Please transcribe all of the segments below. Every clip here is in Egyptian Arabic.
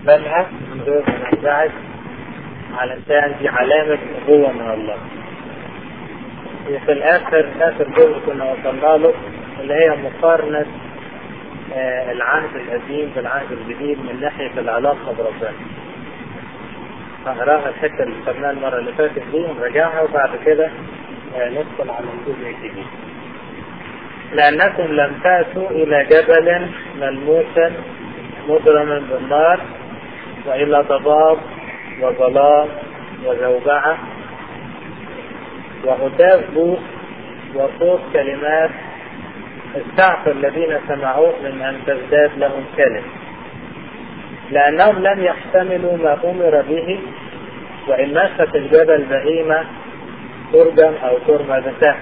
نقبلها من غير ما ننزعج علشان دي علامة نبوة من الله. وفي الآخر آخر جزء كنا وصلنا له اللي هي مقارنة آه العهد القديم بالعهد الجديد من ناحية العلاقة بربنا. هقراها الحتة اللي خدناها المرة اللي فاتت دي ونراجعها وبعد كده آه ندخل على الجزء الجديد. لأنكم لم تأتوا إلى جبل ملموس مضرما بالنار وإلى ضباب وظلام وزوبعة وهتاف بوس وصوت كلمات استعفى الذين سمعوه من أن تزداد لهم كلمة لأنهم لم يحتملوا ما أمر به وإن مست الجبل بهيمة ترجم أو ترمى بسهم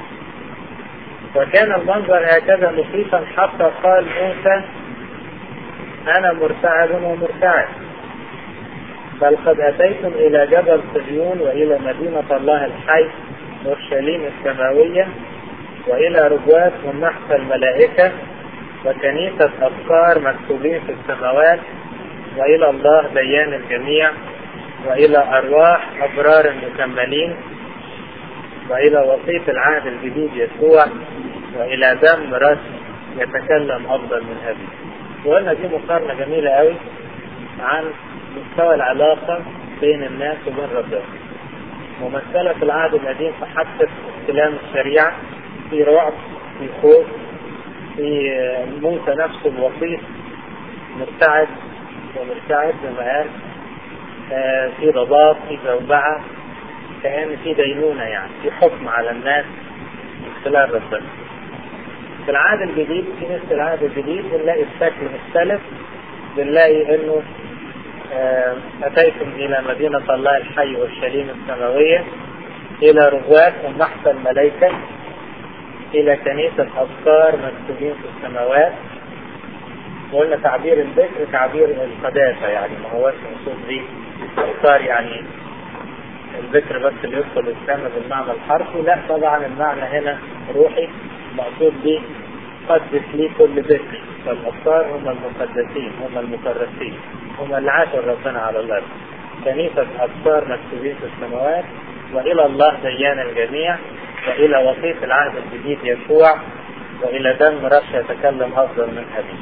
وكان المنظر هكذا مخيفا حتى قال موسى أنا مرتعب ومرتعب بل قد أتيتم إلى جبل صهيون وإلى مدينة الله الحي أورشليم السماوية وإلى ربوات من نحت الملائكة وكنيسة أفكار مكتوبين في السماوات وإلى الله ديان الجميع وإلى أرواح أبرار مكملين وإلى وسيط العهد الجديد يسوع وإلى دم رأس يتكلم أفضل من أبي وقلنا دي مقارنة جميلة قوي عن مستوى العلاقة بين الناس وبين ربنا ممثلة في العهد القديم في حادثة استلام الشريعة في رعب في خوف في موسى نفسه الوسيط مرتعد ومرتعد زي ما قال في ضباب في زوبعة كأن في دينونة يعني في حكم على الناس من خلال ربنا في العهد الجديد في نفس العهد الجديد بنلاقي الشكل مختلف بنلاقي انه اتيتم الى مدينة الله الحي والشليم السماوية الى ربوات ومحفى الملائكة الى كنيسة افكار مكتوبين في السماوات وقلنا تعبير الذكر تعبير القداسة يعني ما هوش مقصود بيه افكار يعني الذكر بس اللي يدخل السماء بالمعنى الحرفي لا طبعا المعنى هنا روحي مقصود به قدس لي كل ذكر فالأبصار هم المقدسين هم المكرسين هم اللي عاشوا ربنا على الأرض كنيسة أبصار مكتوبين في السماوات وإلى الله ديان الجميع وإلى وسيط العهد الجديد يسوع وإلى دم رش يتكلم أفضل من أبي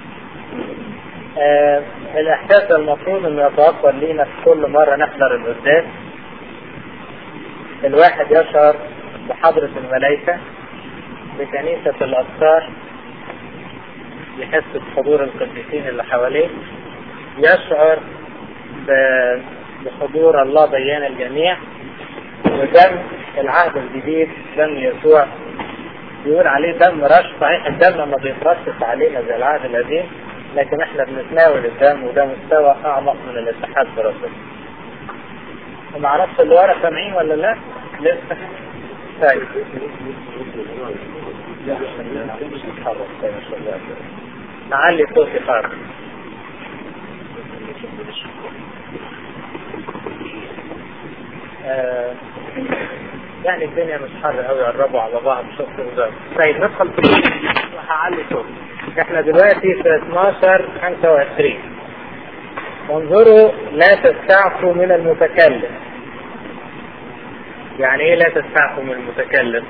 آه الإحساس المفروض إنه يتوفر لينا في كل مرة نحضر القداس الواحد يشعر بحضرة الملائكة بكنيسة الأبصار يحس بحضور القديسين اللي حواليه يشعر بحضور الله بيان الجميع ودم العهد الجديد دم يسوع بيقول عليه دم رش صحيح الدم ما بيترشش علينا زي العهد القديم لكن احنا بنتناول الدم وده مستوى اعمق من الاتحاد بربنا. ما اعرفش اللي ورا سامعين ولا لا؟ لسه طيب نعلي صوتي خالص آه يعني الدنيا مش حر قوي قربوا على بعض شوفوا وزارة طيب ندخل في هعلي صوتي احنا دلوقتي في 12 25 انظروا لا تستعفوا من المتكلم يعني ايه لا تستعفوا من المتكلم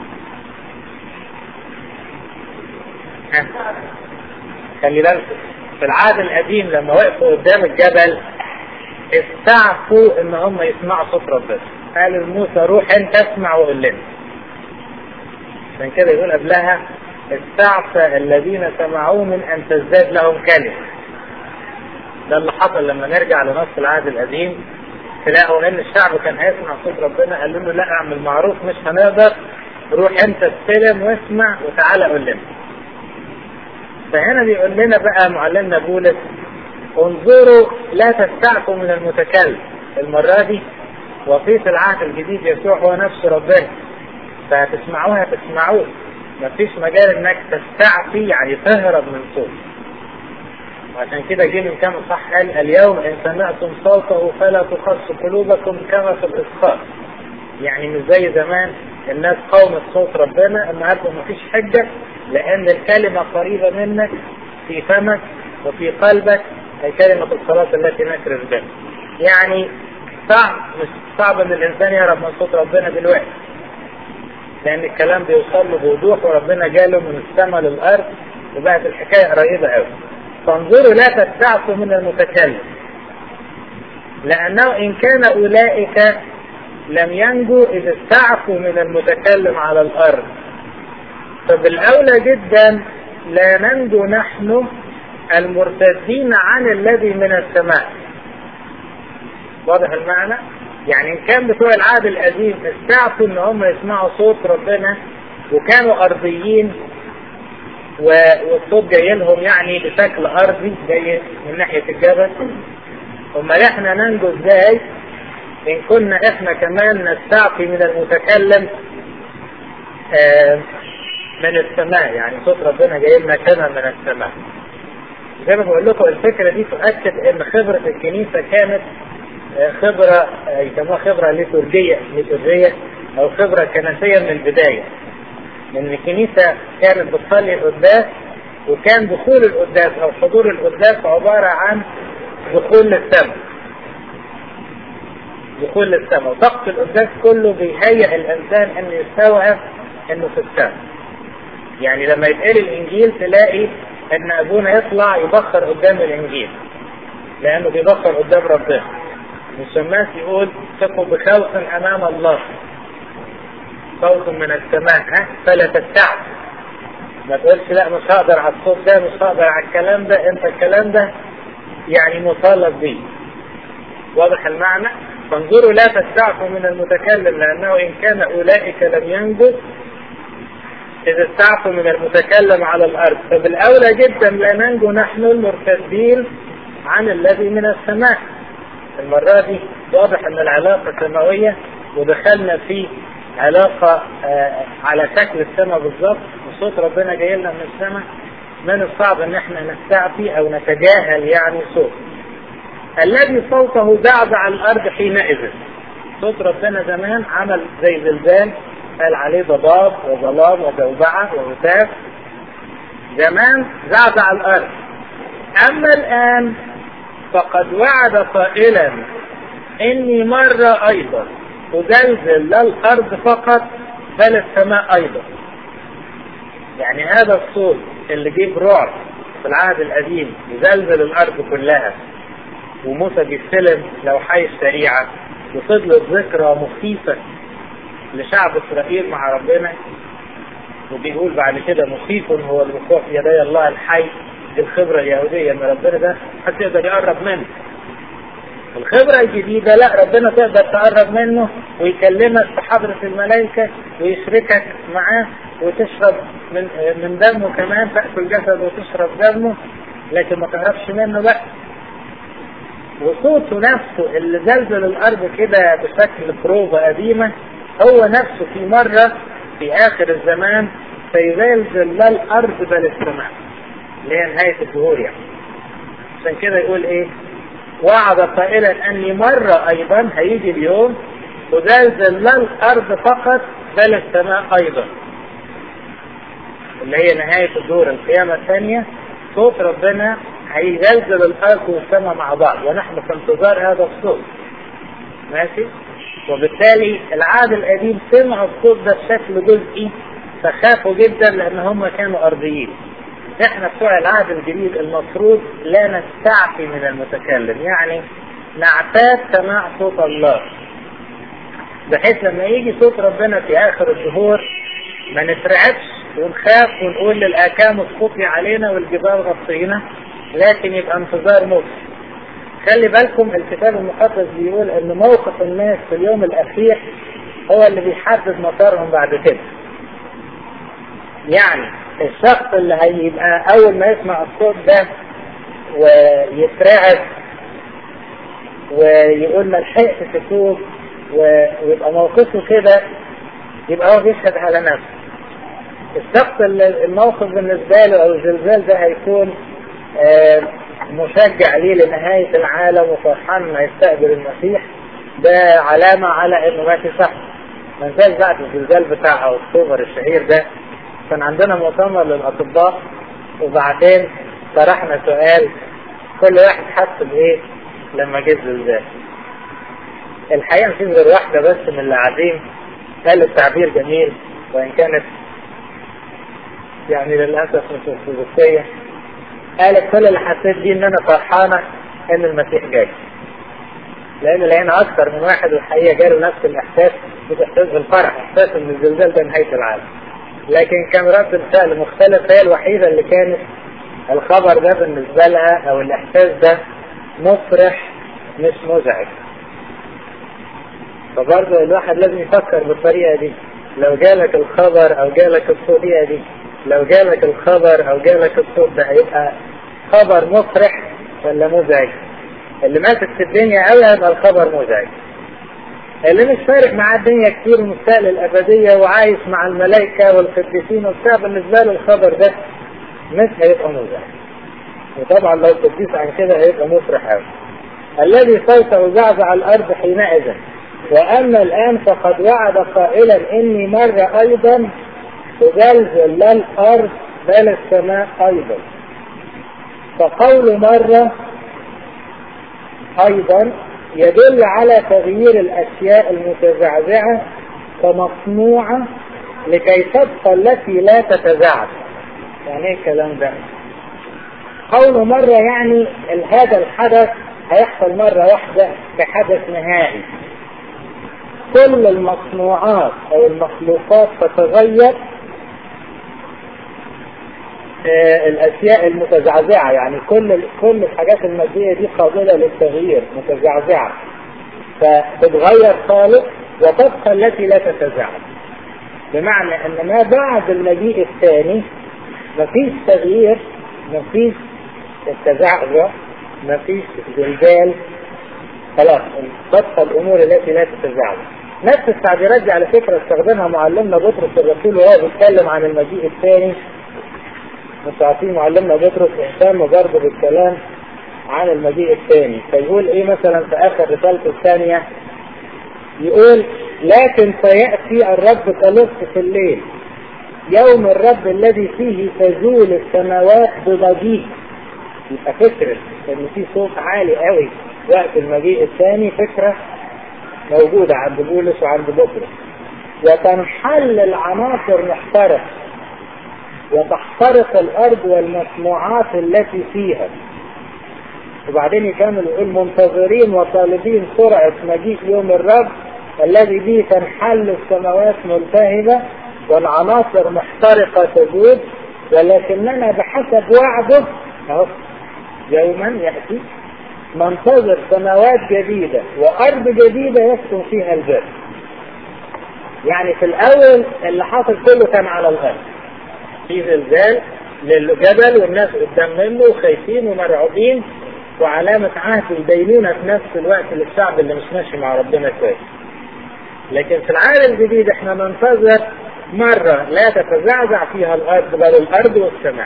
خلي بالكم في العهد القديم لما وقفوا قدام الجبل استعفوا ان هم يسمعوا صوت ربنا قال لموسى روح انت اسمع وقول لنا عشان كده يقول قبلها استعفى الذين سمعوه من ان تزداد لهم كلمه ده اللي حصل لما نرجع لنص العهد القديم تلاقوا ان الشعب كان هيسمع صوت ربنا قالوا له لا اعمل معروف مش هنقدر روح انت استلم واسمع وتعالى قول لنا فهنا بيقول لنا بقى معلمنا بولس انظروا لا تستعفوا من المتكلم المرة دي وسيط العهد الجديد يسوع هو نفس ربنا فهتسمعوه هتسمعوه مفيش مجال انك تستعفي يعني تهرب من صوت وعشان كده جه من كام صح قال اليوم ان سمعتم صوته فلا تخص قلوبكم كما في الاسقاط يعني مش زي زمان الناس قاومت صوت ربنا النهارده مفيش حجه لان الكلمه قريبه منك في فمك وفي قلبك أي كلمة الصلاة التي نكرز بها يعني صعب مش صعب ان الانسان يعرف من صوت ربنا دلوقتي لان الكلام بيوصل له بوضوح وربنا جاله من السماء للارض وبقت الحكايه قريبه قوي فانظروا لا تستعفوا من المتكلم لانه ان كان اولئك لم ينجوا اذا استعفوا من المتكلم على الارض فبالاولى جدا لا ننجو نحن المرتدين عن الذي من السماء واضح المعنى يعني ان كان بتوع العهد القديم استعفوا ان هم يسمعوا صوت ربنا وكانوا ارضيين والصوت جاي لهم يعني بشكل ارضي جاي من ناحيه الجبل امال احنا ننجو ازاي ان كنا احنا كمان نستعفي من المتكلم آه من السماء يعني صوت ربنا جاي لنا كما من السماء زي ما بقول لكم الفكره دي تؤكد ان خبره الكنيسه كانت خبرة يسموها خبرة ليتورجية ليتورجية أو خبرة كنسية من البداية. لأن الكنيسة كانت بتصلي القداس وكان دخول القداس أو حضور القداس عبارة عن دخول للسماء. دخول للسماء، وضغط القداس كله بيهيئ الإنسان إنه يستوعب إنه في السماء. يعني لما يتقال الإنجيل تلاقي إن أبونا يطلع يبخر قدام الإنجيل. لأنه بيبخر قدام ربنا. الشماس يقول تقوا بخوف امام الله خوف من السماء ها فلا تستعب ما تقولش لا مش هقدر على الصوت ده مش هقدر على الكلام ده انت الكلام ده يعني مطالب به واضح المعنى فانظروا لا تستعفوا من المتكلم لانه ان كان اولئك لم ينجوا اذا استعفوا من المتكلم على الارض فبالاولى جدا لا ننجو نحن المرتدين عن الذي من السماء المرة دي واضح ان العلاقة سماوية ودخلنا في علاقة آه على شكل السماء بالظبط وصوت ربنا جاي لنا من السماء من الصعب ان احنا نستعفي او نتجاهل يعني صوت الذي صوته دعدع الارض حينئذ صوت ربنا زمان عمل زي زلزال قال عليه ضباب وظلام وزوبعة وهتاف زمان زعزع الارض اما الان فقد وعد قائلا اني مرة ايضا ازلزل لا الارض فقط بل السماء ايضا يعني هذا الصوت اللي جيب رعب في العهد القديم يزلزل الارض كلها وموسى بيستلم لوحي الشريعة وفضلت ذكرى مخيفة لشعب اسرائيل مع ربنا وبيقول بعد كده مخيف هو الوقوع في يدي الله الحي دي الخبرة اليهودية ان ربنا ده حد يقدر يقرب منه الخبرة الجديدة لا ربنا تقدر تقرب منه ويكلمك في حضرة الملائكة ويشركك معاه وتشرب من من دمه كمان تأكل جسده وتشرب دمه لكن ما تهربش منه بقى وصوته نفسه اللي زلزل الأرض كده بشكل بروفة قديمة هو نفسه في مرة في آخر الزمان سيزلزل لا الأرض بل السماء اللي هي نهاية الظهور يعني عشان كده يقول ايه وعد قائلا اني مرة ايضا هيجي اليوم وزلزل لا الارض فقط بل السماء ايضا اللي هي نهاية الظهور القيامة الثانية صوت ربنا هيزلزل الارض والسماء مع بعض ونحن في انتظار هذا الصوت ماشي وبالتالي العهد القديم سمعوا الصوت ده بشكل جزئي فخافوا جدا لان هم كانوا ارضيين احنا بتوع العهد الجديد المفروض لا نستعفي من المتكلم يعني نعتاد سماع صوت الله بحيث لما يجي صوت ربنا في اخر الشهور ما نترعبش ونخاف ونقول للاكام اسقطي علينا والجبال غطينا لكن يبقى انتظار موت خلي بالكم الكتاب المقدس بيقول ان موقف الناس في اليوم الاخير هو اللي بيحدد مسارهم بعد كده يعني الشخص اللي هيبقى اول ما يسمع الصوت ده ويترعب ويقول ما لحقتش تتوب ويبقى موقفه كده يبقى هو بيشهد على نفسه الشخص اللي الموقف بالنسبه له او الزلزال ده هيكون مشجع ليه لنهاية العالم وفرحان انه يستقبل المسيح ده علامة على انه ماشي صح ما ننساش بقى الزلزال بتاع اكتوبر الشهير ده كان عندنا مؤتمر للاطباء وبعدين طرحنا سؤال كل واحد حس بايه لما جه الزلزال الحقيقه مفيش غير واحده بس من اللي قاعدين قالت تعبير جميل وان كانت يعني للاسف مش ارثوذكسيه قالت كل اللي حسيت بيه ان انا فرحانه ان المسيح جاي لان لقينا اكثر من واحد الحقيقه جاله نفس الاحساس مش احساس بالفرح احساس ان الزلزال ده نهايه العالم لكن كان رد الفعل مختلف هي الوحيده اللي كانت الخبر ده بالنسبه لها او الاحساس ده مفرح مش مزعج فبرضه الواحد لازم يفكر بالطريقه دي لو جالك الخبر او جالك الصوريه دي لو جالك الخبر او جالك الصوت ده هيبقى خبر مفرح ولا مزعج اللي ماسك في الدنيا قوي هيبقى الخبر مزعج اللي مش فارق معاه الدنيا كتير ومستقل الأبدية وعايش مع الملائكة والقديسين وبتاع بالنسبة له الخبر ده مش هيبقى مزعج وطبعا لو قديس عن كده هيبقى مفرح قوي الذي صوته زعزع الأرض حينئذ وأما الآن فقد وعد قائلا إني مرة أيضا تزلزل لا الأرض بل السماء أيضا فقول مرة أيضا يدل على تغيير الأشياء المتزعزعة كمصنوعة لكي تبقى التي لا تتزعزع يعني ايه الكلام ده قول مرة يعني هذا الحدث هيحصل مرة واحدة كحدث نهائي كل المصنوعات او المخلوقات تتغير آه الاشياء المتزعزعه يعني كل كل الحاجات الماديه دي قابله للتغيير متزعزعه فتتغير خالص وتبقى التي لا تتزعزع بمعنى ان ما بعد المجيء الثاني مفيش تغيير مفيش تزعزع مفيش زلزال خلاص تبقى الامور التي لا تتزعزع نفس التعبيرات دي على فكره استخدمها معلمنا بطرس الرسول وهو بيتكلم عن المجيء الثاني مش عارفين معلمنا بطرس اهتم برضه بالكلام عن المجيء الثاني فيقول ايه مثلا في اخر رسالته الثانيه يقول لكن سياتي الرب كلص في الليل يوم الرب الذي فيه تزول السماوات بضجيج يبقى فكره ان في صوت عالي قوي وقت المجيء الثاني فكره موجوده عند بولس وعند بطرس وتنحل العناصر محترقه وتحترق الارض والمصنوعات التي فيها وبعدين يكمل يقول منتظرين وطالبين سرعة مجيء يوم الرب الذي به تنحل السماوات ملتهبة والعناصر محترقة تزول ولكننا بحسب وعده اهو يوما يأتي ننتظر سماوات جديدة وأرض جديدة يسكن فيها البر يعني في الأول اللي حصل كله كان على الأرض في زلزال للجبل والناس قدام منه وخايفين ومرعوبين وعلامة عهد الدينونة في نفس الوقت للشعب اللي مش ماشي مع ربنا كويس. لكن في العالم الجديد احنا ننتظر مرة لا تتزعزع فيها الأرض بل الأرض والسماء.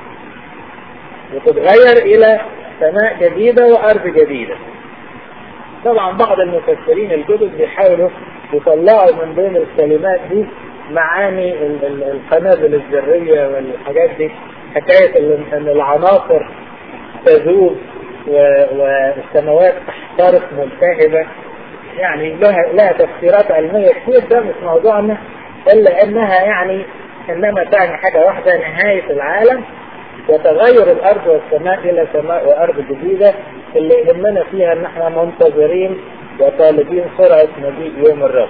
وتتغير إلى سماء جديدة وأرض جديدة. طبعا بعض المفسرين الجدد بيحاولوا يطلعوا من بين الكلمات دي معاني القنابل الذرية والحاجات دي حكاية ان العناصر تذوب والسماوات تحترق ملتهبة يعني لها لها تفسيرات علمية كتير ده مش موضوعنا الا انها يعني انما تعني حاجة واحدة نهاية العالم وتغير الارض والسماء الى سماء وارض جديدة اللي يهمنا فيها ان احنا منتظرين وطالبين سرعة مجيء يوم الرب.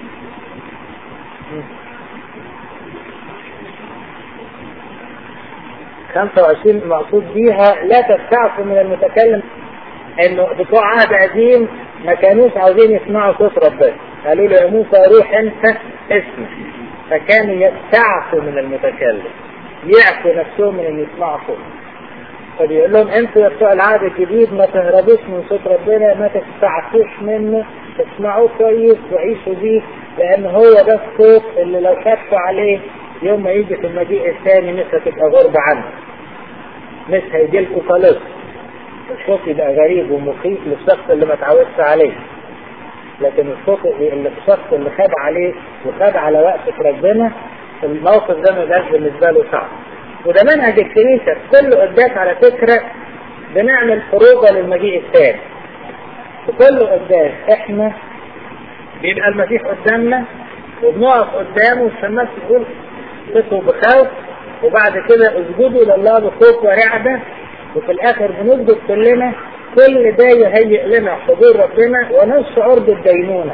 25 مقصود بيها لا تستعفوا من المتكلم انه بتوع عهد قديم ما كانوش عاوزين يسمعوا صوت ربنا قالوا له يا موسى روح انت اسمع فكانوا يستعفوا من المتكلم يعفوا نفسهم من ان يسمعوا صوت فبيقول لهم انتوا يا بتوع العهد الجديد ما تهربوش من صوت ربنا ما تستعفوش منه اسمعوه كويس وعيشوا بيه لان هو ده الصوت اللي لو خدتوا عليه يوم ما يجي في المجيء الثاني مش هتبقى غربة عنه مش هيجي لكم خالص الصوت يبقى غريب ومخيف للشخص اللي ما اتعودش عليه لكن الصوت اللي الشخص اللي خد عليه وخد على وقت ربنا الموقف ده ما بقاش بالنسبه له صعب وده منهج الكنيسه كل قداس على فكره بنعمل خروجه للمجيء الثاني في كل قداس احنا بيبقى المسيح قدامنا وبنقف قدامه والشماس يقول صفوا بخوف وبعد كده اسجدوا لله بخوف ورعدة وفي الاخر بنسجد كلنا كل ده يهيئ لنا حضور ربنا ونشعر بالدينونة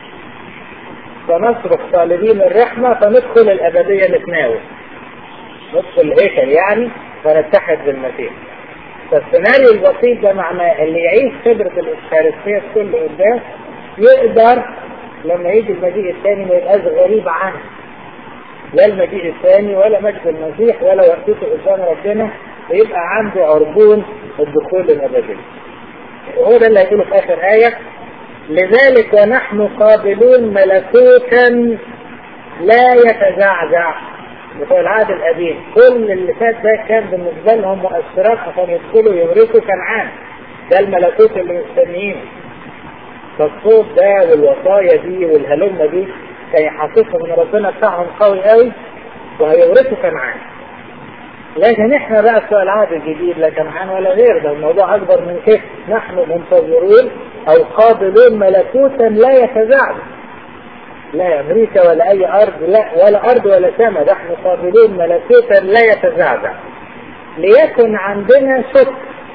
فنصرخ طالبين الرحمة فندخل الأبدية نتناول ندخل الهيكل يعني فنتحد بالمسيح فالسيناريو البسيط ده معناه اللي يعيش خبرة الإفكارستية في كل قداس يقدر لما يجي المجيء الثاني ما يبقاش غريب عنه لا المجيء الثاني ولا مجد المسيح ولا وقفته قدام ربنا ويبقى عنده عربون الدخول الأبدي وهو ده اللي هيقوله في آخر آية لذلك ونحن قابلون ملكوتا لا يتزعزع بتوع العهد القديم كل اللي فات ده كان بالنسبة لهم مؤثرات عشان يدخلوا يورثوا كنعان ده الملكوت اللي مستنيينه فالصوت ده والوصايا دي والهلمة دي كان يحسسهم ان ربنا بتاعهم قوي قوي وهيورثوا كنعان لكن احنا بقى بتوع العهد الجديد لا كنعان ولا غير ده الموضوع اكبر من كده نحن منتظرون او قابلون ملكوتا لا يتزعزع لا امريكا ولا اي ارض لا ولا ارض ولا سماء نحن قابلون ملكوتا لا يتزعزع ليكن عندنا شكر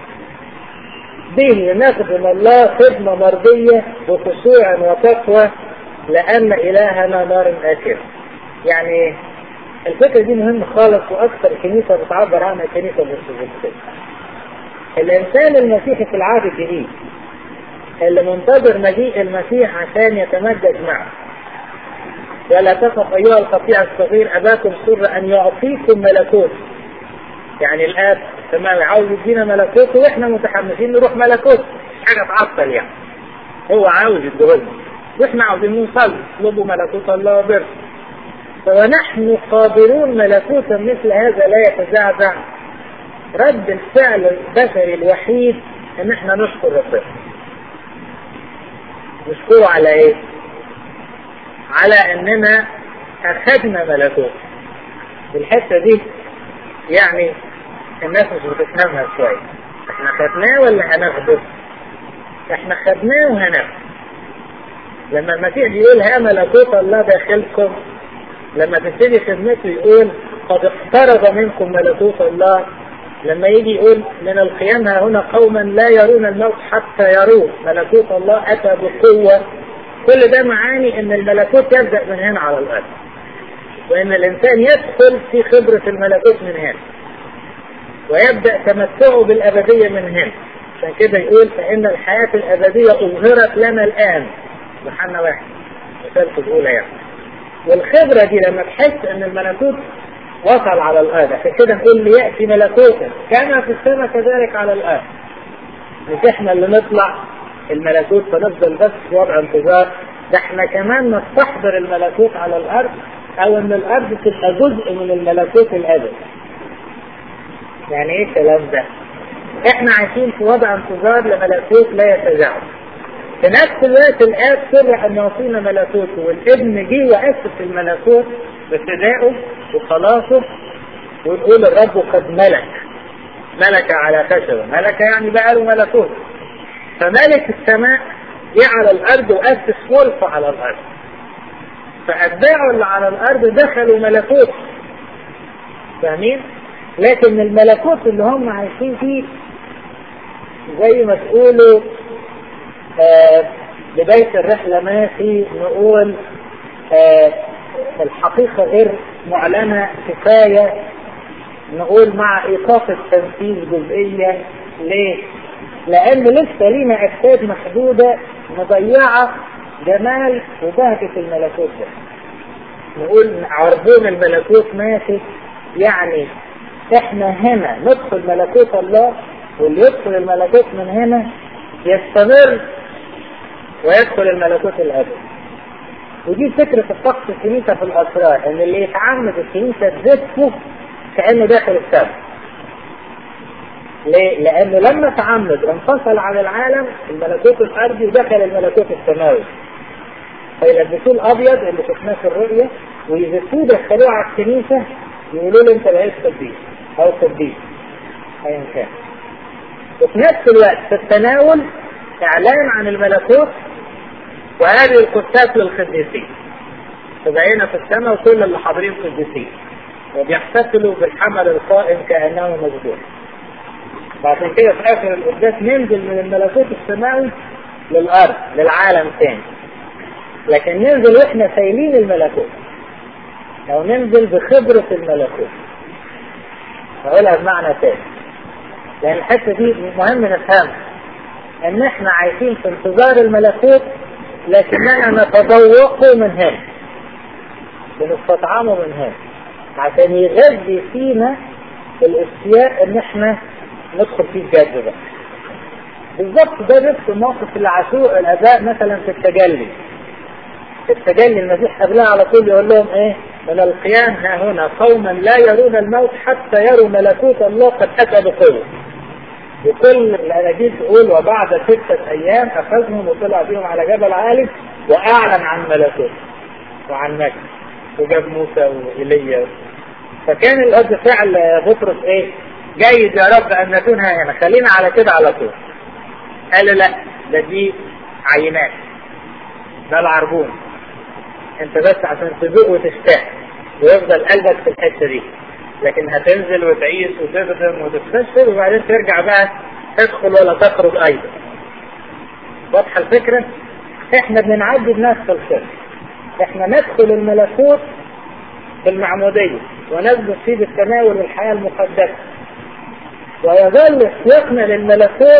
به نخدم الله خدمة مرضية بخشوع وتقوى لأن إلهنا نار آكل يعني الفكرة دي مهمة خالص وأكثر كنيسة بتعبر عنها الكنيسة الأرثوذكسية. الإنسان المسيحي في العهد الجديد اللي منتظر مجيء المسيح عشان يتمجد معه ولا تخف أيها القطيع الصغير أباكم سر أن يعطيكم ملكوت يعني الآب تمام عاوز يدينا ملكوت واحنا متحمسين نروح ملكوت حاجة تعطل يعني هو عاوز يديهولنا واحنا عاوزين نصلي اطلبوا ملكوت الله وبر ونحن قابلون ملكوتا مثل هذا لا يتزعزع رد الفعل البشري الوحيد ان احنا نشكر ربنا نشكره على ايه على اننا اخذنا ملكوت الحته دي يعني الناس مش بتفهمها شويه احنا خدناه ولا هناخده احنا خدناه وهناخده لما المسيح بيقول ها ملكوت الله داخلكم لما تبتدي خدمته يقول قد اقترب منكم ملكوت الله لما يجي يقول من القيام ها هنا قوما لا يرون الموت حتى يروه ملكوت الله اتى بقوه كل ده معاني ان الملكوت يبدا من هنا على الارض وان الانسان يدخل في خبره الملكوت من هنا ويبدا تمتعه بالابديه من هنا عشان كده يقول فان الحياه الابديه اظهرت لنا الان يوحنا واحد رسالته الاولى يعني والخبره دي لما تحس ان الملكوت وصل على الارض عشان كده نقول لياتي ملكوتا كما في السماء كذلك على الارض مش احنا اللي نطلع الملكوت فنفضل بس في وضع انتظار ده احنا كمان نستحضر الملكوت على الارض او ان الارض تبقى جزء من الملكوت الابدي يعني ايه الكلام ده احنا عايشين في وضع انتظار لملكوت لا يتزعزع في نفس الوقت الآب سر أن يعطينا ملكوته والابن جه وأسس الملكوت بابتدائه وخلاصه ونقول الرب قد ملك ملك على خشبة ملك يعني بقى له ملكوت فملك السماء جه على الأرض وأسس خلفه على الأرض فأتباعه اللي على الأرض دخلوا ملكوت فاهمين؟ لكن الملكوت اللي هم عايشين فيه زي ما تقولوا آه بداية الرحلة ماشي نقول آه الحقيقة غير معلنة كفاية نقول مع إيقاف التنفيذ جزئية ليه؟ لأن لسه لينا أجساد محدودة مضيعة جمال وبهجة الملكوت ده. نقول عربون الملكوت ماشي يعني احنا هنا ندخل ملكوت الله واللي يدخل الملكوت من هنا يستمر ويدخل الملكوت الابدي ودي فكرة الطقس الكنيسة في الأسرار إن اللي يتعمد الكنيسة تزفه كأنه داخل السماء. ليه؟ لأنه لما تعمد انفصل عن العالم الملكوت الأرضي ودخل الملكوت السماوي. فيلبسوه الأبيض اللي شفناه في الرؤية ويزفوه يدخلوه على الكنيسة يقولوا له أنت بقيت قديس أو قديس أيا كان. وفي نفس الوقت في التناول اعلان عن الملكوت وهذه القدسات للقديسين فبقينا في السماء وكل اللي حاضرين قديسين وبيحتفلوا بالحمل القائم كانه مذبوح فعشان كده في اخر القداس ننزل من الملكوت السماوي للارض للعالم تاني لكن ننزل واحنا سايلين الملكوت او ننزل بخبرة الملكوت هقولها بمعنى تاني لان الحتة دي مهم نفهمها ان احنا عايشين في انتظار الملكوت لكننا نتذوقه من هنا بنستطعمه من هنا عشان يغذي فينا الاشتياق ان احنا ندخل فيه الجد بقى بالظبط ده نفس الموقف اللي عاشوه الاباء مثلا في التجلي في التجلي المسيح قبلها على طول يقول لهم ايه من القيام ها هنا قوما لا يرون الموت حتى يروا ملكوت الله قد اتى بقوه وكل الاناجيل تقول وبعد ستة ايام اخذهم وطلع بهم على جبل عالي واعلن عن ملكوته وعن مجد وجاب موسى وايليا فكان الرد فعل بطرس ايه جيد يا رب ان نكون ها هنا خلينا على كده على طول قال لا ده دي عينات ده العربون انت بس عشان تذوق وتشتاق ويفضل قلبك في الحته دي لكن هتنزل وتعيش وتخدم وتستشفى وبعدين ترجع بقى تدخل ولا تخرج ايضا واضحه الفكره؟ احنا بنعدي بنفس الخير احنا ندخل الملكوت بالمعموديه ونثبت فيه بالتناول الحياه المقدسه ويظل سياقنا للملكوت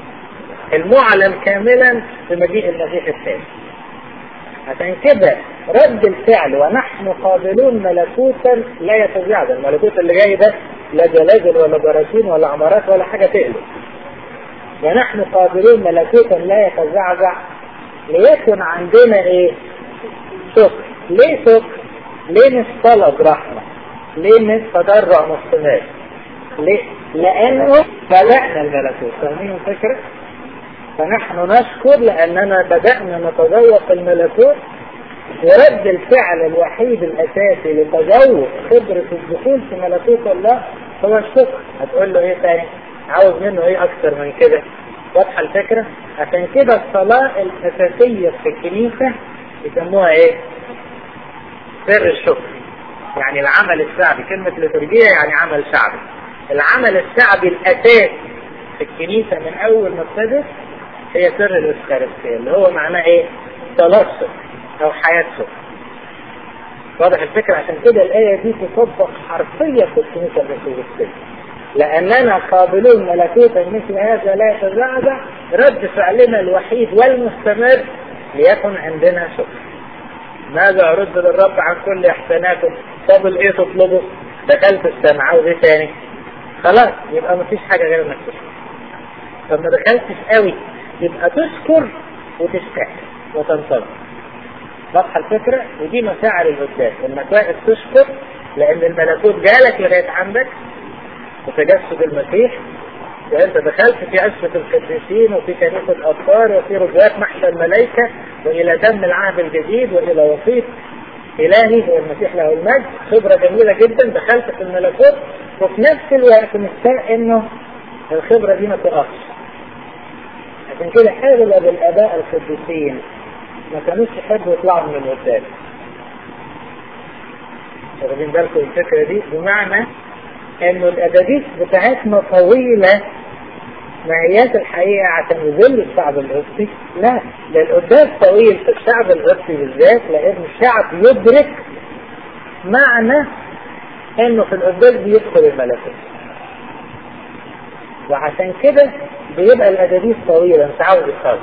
المعلن كاملا في مجيء المسيح الثاني عشان كده رد الفعل ونحن قابلون ملكوتا لا يتزعزع الملكوت اللي جاي ده لا جلاجل ولا براكين ولا عمارات ولا حاجة تقلب ونحن قابلون ملكوتا لا يتزعزع ليكن عندنا ايه شكر ليه شكر ليه مش طلب رحمة ليه مش تضرع مستمر ليه لانه بدأنا الملكوت فاهمين الفكرة فنحن نشكر لأننا بدأنا نتذوق الملكوت ورد الفعل الوحيد الأساسي لتذوق خبرة الدخول في ملكوت الله هو الشكر هتقول له إيه تاني؟ عاوز منه إيه أكتر من كده؟ واضحة الفكرة؟ عشان كده الصلاة الأساسية في الكنيسة يسموها إيه؟ سر الشكر يعني العمل الشعبي كلمة لترجية يعني عمل شعبي العمل الشعبي الأساسي في الكنيسة من أول ما ابتدت هي سر الإسكارستية اللي هو معناه إيه؟ تلصق أو حياة سكر. واضح الفكرة عشان كده الآية دي تطبق حرفيا في الكنيسة الأرثوذكسية. لأننا قابلون ملكوتا مثل هذا لا يتزعزع رد فعلنا الوحيد والمستمر ليكن عندنا شكر. ماذا أرد للرب عن كل إحساناته؟ فاضل إيه تطلبه؟ دخلت السماء عاوز إيه تاني؟ خلاص يبقى مفيش حاجة غير إنك تشكر. طب ما دخلتش قوي يبقى تشكر وتشتاق وتنتظر واضحة الفكرة ودي مشاعر القداس انك واقف تشكر لان الملكوت جالك لغاية عندك وتجسد المسيح وانت دخلت في عشرة القديسين وفي كنيسة الأبطار وفي رجوات محشى الملائكة وإلى دم العهد الجديد وإلى وسيط إلهي هو المسيح له المجد خبرة جميلة جدا دخلت في الملكوت وفي نفس الوقت مشتاق إنه الخبرة دي ما تقفش عشان كده اغلب الاباء القديسين ما كانوش يحبوا يطلعوا من القداس واخدين بالكم الفكره دي بمعنى انه الاداديس بتاعتنا طويله ما هياش الحقيقه عشان يذل الشعب القبطي لا ده القداس طويل في الشعب القبطي بالذات لان الشعب يدرك معنى انه في القداس بيدخل الملكوت وعشان كده بيبقى الأداديس طويلة مش عاوز يخلص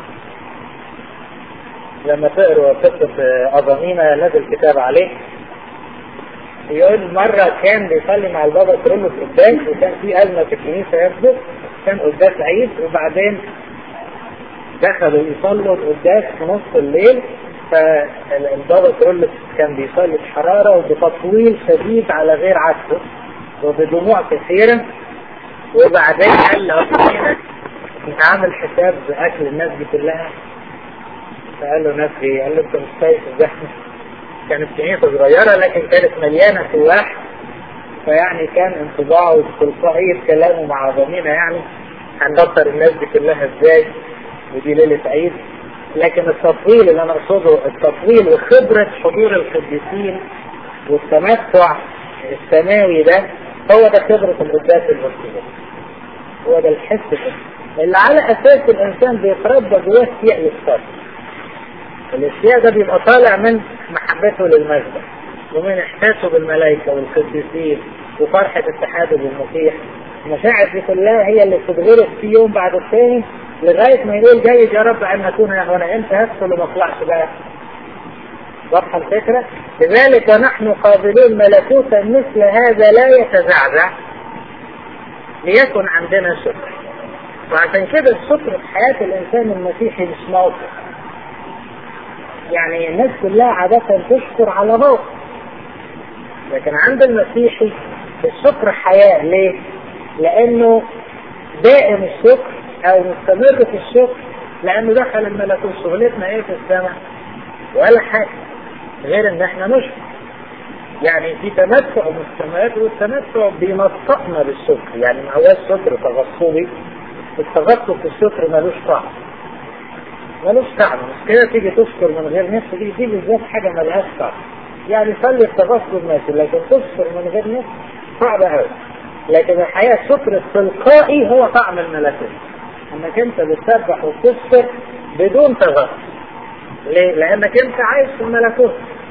لما تقروا قصة أظامينا نزل كتاب عليه يقول مرة كان بيصلي مع البابا كرولوس قداس وكان في أزمة في الكنيسة يبدو كان قداس عيد وبعدين دخلوا يصلوا القداس في نص الليل فالبابا كرولوس كان بيصلي بحرارة وبتطويل شديد على غير عادته وبدموع كثيرة وبعدين قال له انت عامل حساب اكل الناس دي كلها فقال له ناس ايه؟ قال له انت مش شايف الزحمه كانت كنيسه صغيره لكن كانت مليانه سواح فيعني كان انطباعه تلقائية كلامه مع ضمينا يعني هنبطل الناس دي كلها ازاي ودي ليلة عيد لكن التطويل اللي انا اقصده التطويل وخبرة حضور القديسين والتمتع السماوي ده هو ده خبرة القداس المسلمين هو ده الحس ده اللي على اساس الانسان بيتربى جواه استياء للصبر الاستياء ده بيبقى طالع من محبته للمجد ومن احساسه بالملائكة والقديسين وفرحة اتحاده بالمسيح المشاعر دي كلها هي اللي بتتغرس في يوم بعد الثاني لغاية ما يقول جيد يا رب أن أكون هنا امتى هدخل وما اطلعش بقى واضحة الفكرة؟ لذلك نحن قابلون ملكوتا مثل هذا لا يتزعزع ليكن عندنا شكر وعشان كده الشكر في حياة الإنسان المسيحي مش موقف يعني الناس كلها عادة تشكر على موقف لكن عند المسيحي الشكر حياة ليه؟ لأنه دائم الشكر أو مستمر في الشكر لأنه دخل الملكوت شغلتنا إيه في السماء؟ ولا حاجة غير إن إحنا نشكر يعني في تمتع مستمر والتمتع بينطقنا بالشكر يعني ما هوش شكر تغصبي التغصب في الشكر ملوش طعم ملوش طعم مش كده تيجي تشكر من غير نفس دي دي بالذات حاجة ملهاش طعم يعني خلي التغصب ماشي لكن تشكر من غير نفس صعب قوي لكن الحقيقة الشكر التلقائي هو طعم الملكوت انك انت بتسبح وتشكر بدون تغصب ليه؟ لانك انت عايش في الملكوت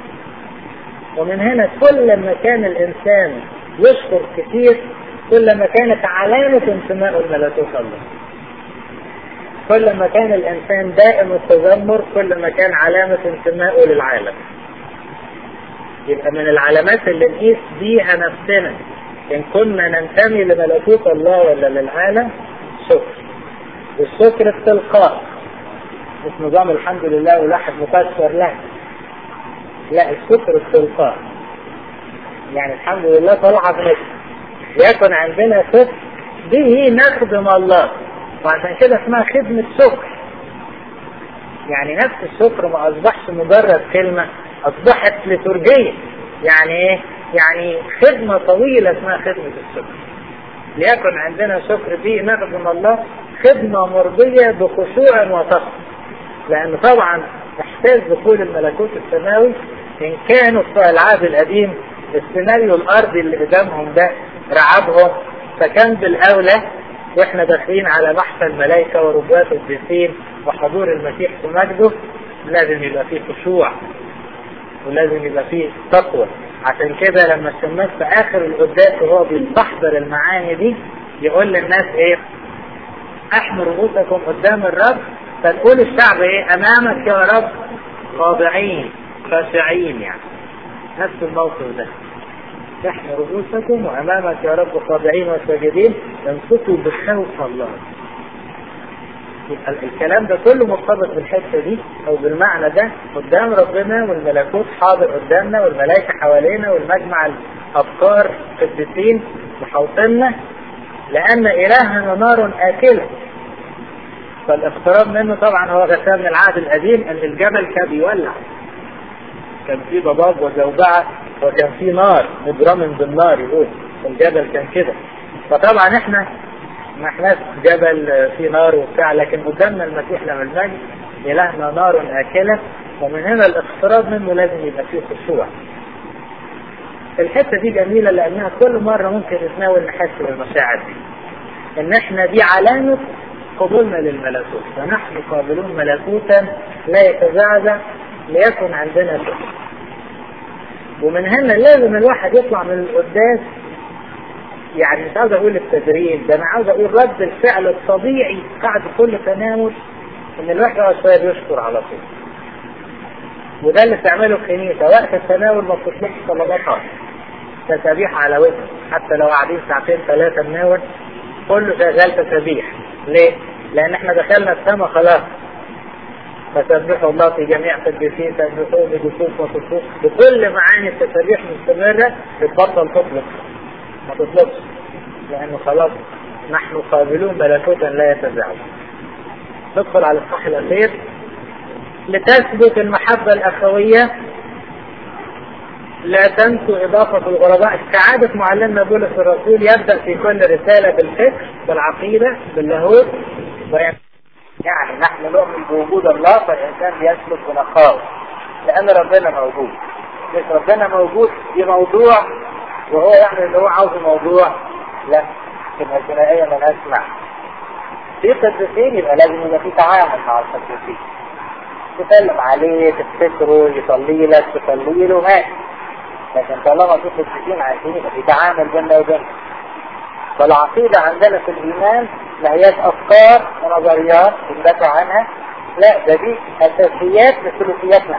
ومن هنا كل ما كان الانسان يشكر كثير كل ما كانت علامة انتمائه لملكوت الله كل ما كان الانسان دائم التذمر كل ما كان علامة انتمائه للعالم يبقى من العلامات اللي نقيس بيها نفسنا ان كنا ننتمي لملكوت الله ولا للعالم شكر الشكر التلقائي مش نظام الحمد لله ولاحد مكسر لا لا الشكر التلقائي يعني الحمد لله طلعة بنفسه يكن عندنا شكر به نخدم الله وعشان كده اسمها خدمة شكر يعني نفس الشكر ما اصبحش مجرد كلمة اصبحت لترجية يعني ايه يعني خدمة طويلة اسمها خدمة الشكر ليكن عندنا شكر به نخدم الله خدمة مرضية بخشوع وتقوى لأن طبعا احتاج دخول الملكوت السماوي إن كانوا في العهد القديم السيناريو الأرضي اللي قدامهم ده رعبهم فكان بالأولى واحنا داخلين على بحث الملائكة وربوات القديسين وحضور المسيح في مجده لازم يبقى فيه خشوع ولازم يبقى فيه تقوى عشان كده لما الشماس في اخر القداس وهو بيستحضر المعاني دي يقول للناس ايه احموا رؤوسكم قدام الرب فنقول الشعب ايه امامك يا رب خاضعين خاشعين يعني نفس الموقف ده تحموا رؤوسكم وامامك يا رب خاضعين وساجدين انصتوا بخوف الله يبقى الكلام ده كله مرتبط بالحته دي او بالمعنى ده قدام ربنا والملكوت حاضر قدامنا والملائكه حوالينا والمجمع الافكار قديسين محوطنا لان الهنا نار اكله فالاقتراب منه طبعا هو غسان من العهد القديم ان الجبل كان بيولع كان في ضباب وزوبعه وكان في نار مجرم بالنار يقول الجبل كان كده فطبعا احنا ما احناش جبل فيه نار وبتاع لكن قدامنا المسيح له المجد إلهنا نار آكلة ومن هنا الاقتراب منه لازم يبقى فيه خشوع. الحتة دي جميلة لأنها كل مرة ممكن نتناول نحس بالمشاعر دي. إن احنا دي علامة قبولنا للملكوت ونحن قابلون ملكوتا لا يتزعزع ليكن عندنا شكر. ومن هنا لازم الواحد يطلع من القداس يعني مش عاوز اقول التدريب ده انا عاوز اقول رد الفعل الطبيعي بعد كل تناول ان الواحد يقعد شويه بيشكر على طول وده اللي بتعمله الكنيسه وقت التناول ما بتطلبش طلباتها تسابيح على وجه حتى لو قاعدين ساعتين ثلاثه نناول كله شغال تسابيح ليه؟ لان احنا دخلنا السما خلاص فسبحوا الله في جميع قديسين سبحوه بجسوف وصفوف بكل معاني التسابيح مستمره بتبطل تطلب ما تطلبش لانه خلاص نحن قابلون ملكوتا لا يتزعزع ندخل على الصح الاخير لتثبت المحبه الاخويه لا تنسوا إضافة الغرباء كعادة معلمنا بولس الرسول يبدأ في كل رسالة بالفكر بالعقيدة باللاهوت يعني نحن نؤمن بوجود الله فالإنسان بيسلك بنقاوة لأن ربنا موجود مش ربنا موجود في موضوع وهو يعمل اللي هو عاوزه موضوع لا تبقى الثنائية ملهاش معنى في قدسين يبقى لازم يبقى في تعامل مع القدسين تسلم عليه تفتكره يصلي لك تصلي له ماشي لكن طالما في قدسين عايزين يبقى في تعامل بيننا وبينهم فالعقيدة عندنا في الإيمان ما هياش أفكار ونظريات بندافع عنها لا ده دي أساسيات لسلوكياتنا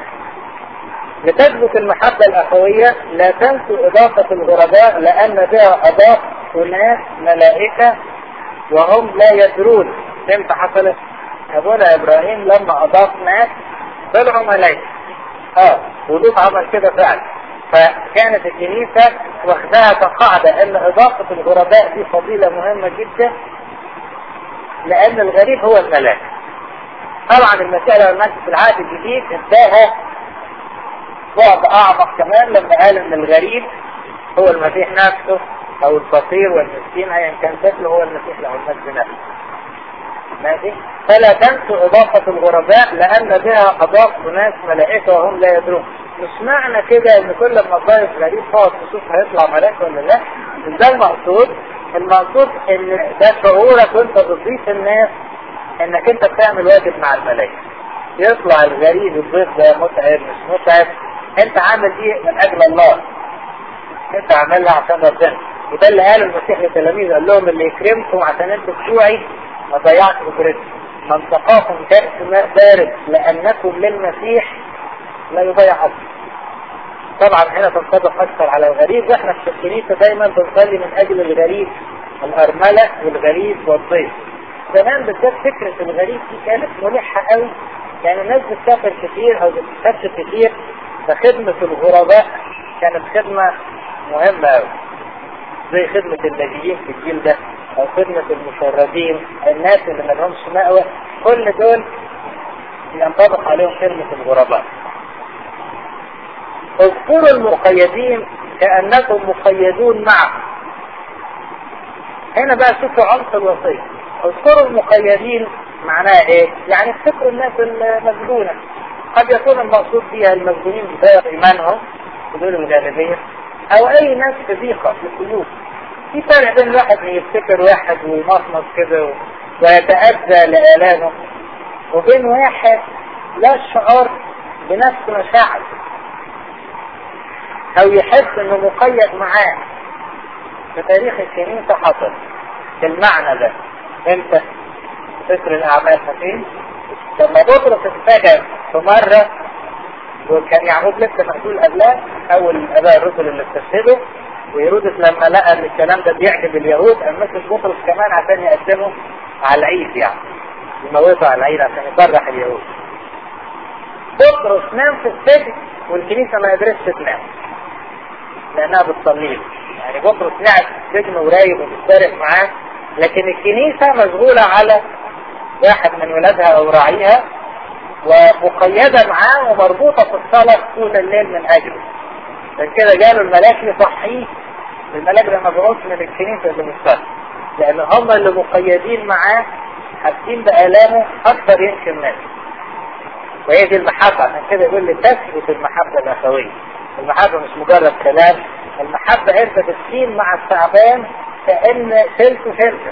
لتثبت المحبة الأخوية لا تنسوا إضافة الغرباء لأن بها أضاف أناس ملائكة وهم لا يدرون امتى حصلت أبونا إبراهيم لما أضاف ناس طلعوا ملائكة اه ولوط عمل كده فعلا فكانت الكنيسة واخدها كقاعدة ان اضافة الغرباء دي فضيلة مهمة جدا لان الغريب هو الملاك طبعا المسألة والناس في العهد الجديد اداها بعد اعمق كمان لما قال ان الغريب هو المسيح نفسه او الفقير والمسكين ايا كان شكله هو المسيح له المجد نفسه ماشي فلا تنسوا اضافة الغرباء لان بها اضاف ناس ملائكة وهم لا يدرون مش معنى كده ان كل ما تضيف غريب تقعد تشوف هيطلع ملاك ولا لا مش ده المقصود المقصود ان ده شعورك وانت بتضيف الناس انك انت بتعمل واجب مع الملائكة يطلع الغريب الضيف ده متعب مش متعب انت عامل دي من اجل الله انت عاملها عشان ربنا وده اللي قاله المسيح للتلاميذ قال لهم اللي يكرمكم عشان انتوا بتوعي ما ضيعش اجرتكم من سقاكم كأس ماء بارد لانكم للمسيح لا يضيع أبدا طبعا هنا تنطبق أكثر على الغريب واحنا في الكنيسة دايما بنصلي من أجل الغريب الأرملة والغريب والضيف زمان بالذات فكرة الغريب دي كانت ملحة قوي يعني الناس بتسافر كتير أو بتستكشف كتير فخدمة الغرباء كانت خدمة مهمة قوي زي خدمة اللاجئين في الجيل ده أو خدمة المشردين الناس اللي ما لهمش مأوى كل دول ينطبق عليهم كلمة الغرباء اذكروا المقيدين كأنكم مقيدون معه هنا بقى شوفوا عمق الوصية اذكروا المقيدين معناها ايه يعني افتكروا الناس المسجونة قد يكون المقصود فيها المسجونين بسبب ايمانهم بدون الغالبية او اي ناس في ضيقة في القلوب في فرق بين الواحد يفتكر واحد ويمصمص كده ويتأذى لآلامه وبين واحد لا الشعور بنفس مشاعر او يحس انه مقيد معاه في تاريخ الكنيسة حصل بالمعنى ده امتى فكر الاعمال فين لما بطرس اتفاجأ في مرة وكان يعقوب لسه مسؤول قبلها اول الاباء الرسل اللي استشهدوا وهيرودس لما لقى ان الكلام ده بيعجب اليهود قام مسك بطرس كمان عشان يقدمه على العيد يعني يموته على العيد عشان يفرح اليهود بطرس نام في السجن والكنيسة ما قدرتش تنام لانها بتصلي له يعني بطرس قاعد في السجن ورايب وبيشترك معاه لكن الكنيسة مشغولة على واحد من ولادها او راعيها ومقيدة معاه ومربوطة في الصلاة طول الليل من اجله عشان كده جاله الملاك يصحيه الملاك ده مبعوث من الكنيسة اللي مستشفى لان هم اللي مقيدين معاه حاسين بآلامه اكثر يمكن منه وهي دي المحبة عشان كده يقول لي تثبت المحبة الأخوية المحبة مش مجرد كلام المحبة انت بتسين مع التعبان كأن سلك سلك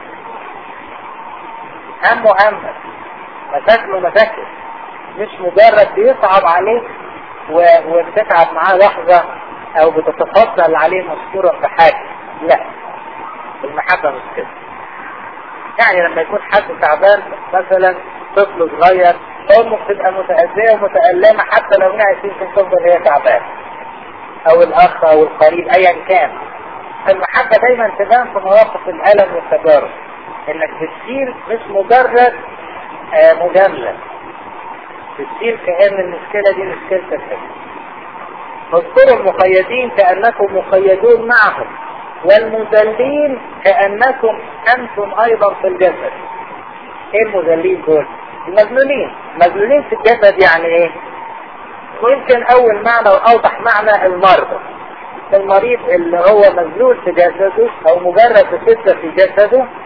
همه همك مشاكله مشاكل مش مجرد بيصعب عليك و... وبتتعب معاه لحظة او بتتفضل عليه مذكورا بحاجة لا المحبة مش كده يعني لما يكون حد تعبان مثلا طفل صغير امه بتبقى متأذية ومتألمة حتى لو نعس يمكن تفضل هي تعبانة او الاخ او القريب ايا كان المحبة دايما تبان في مواقف الالم والتجارب انك بتشيل مش مجرد آه مجاملة بتشيل كأن المشكلة دي مشكلتك اذكروا المقيدين كأنكم مقيدون معهم والمذلين كأنكم أنتم أيضا في الجسد ايه المذلين دول المذلولين مذلولين في الجسد يعني ايه ويمكن اول معنى واوضح معنى المرضى المريض اللي هو مذلول في جسده او مجرد بشدة في جسده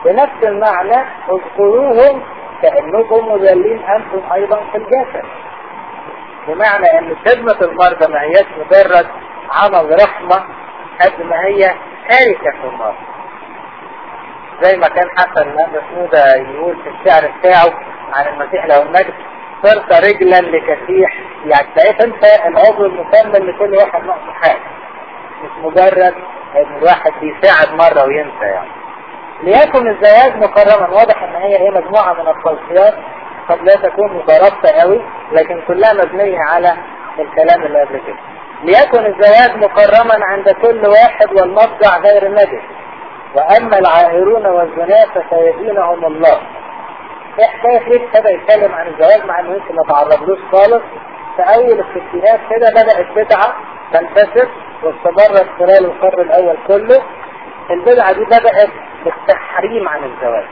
بنفس المعنى اذكروهم كأنكم مذلين أنتم أيضا في الجسد بمعنى أن خدمة المرضى ما هيش مجرد عمل رحمة قد ما هي كارثة في المرضى زي ما كان حسن مسعودة يقول في الشعر بتاعه عن المسيح له المجد صرت رجلا لكسيح يعني بقيت انت العضو المكمل لكل واحد ناقص حاجه مش مجرد ان الواحد بيساعد مرة وينسى يعني ليكن الزواج مكرما واضح ان هي هي مجموعة من التوصيات قد لا تكون مترابطة قوي لكن كلها مبنية على الكلام اللي قبل كده ليكن الزواج مكرما عند كل واحد والمضجع غير النجس واما العاهرون والزناة فسيدينهم الله في حكاية ليه ابتدى يتكلم عن الزواج مع انه يمكن ما تعرضلوش خالص في اول الستينات كده بدأت بدعة تنتشر واستمرت خلال القرن الاول كله البدعة دي بدأت بالتحريم عن الزواج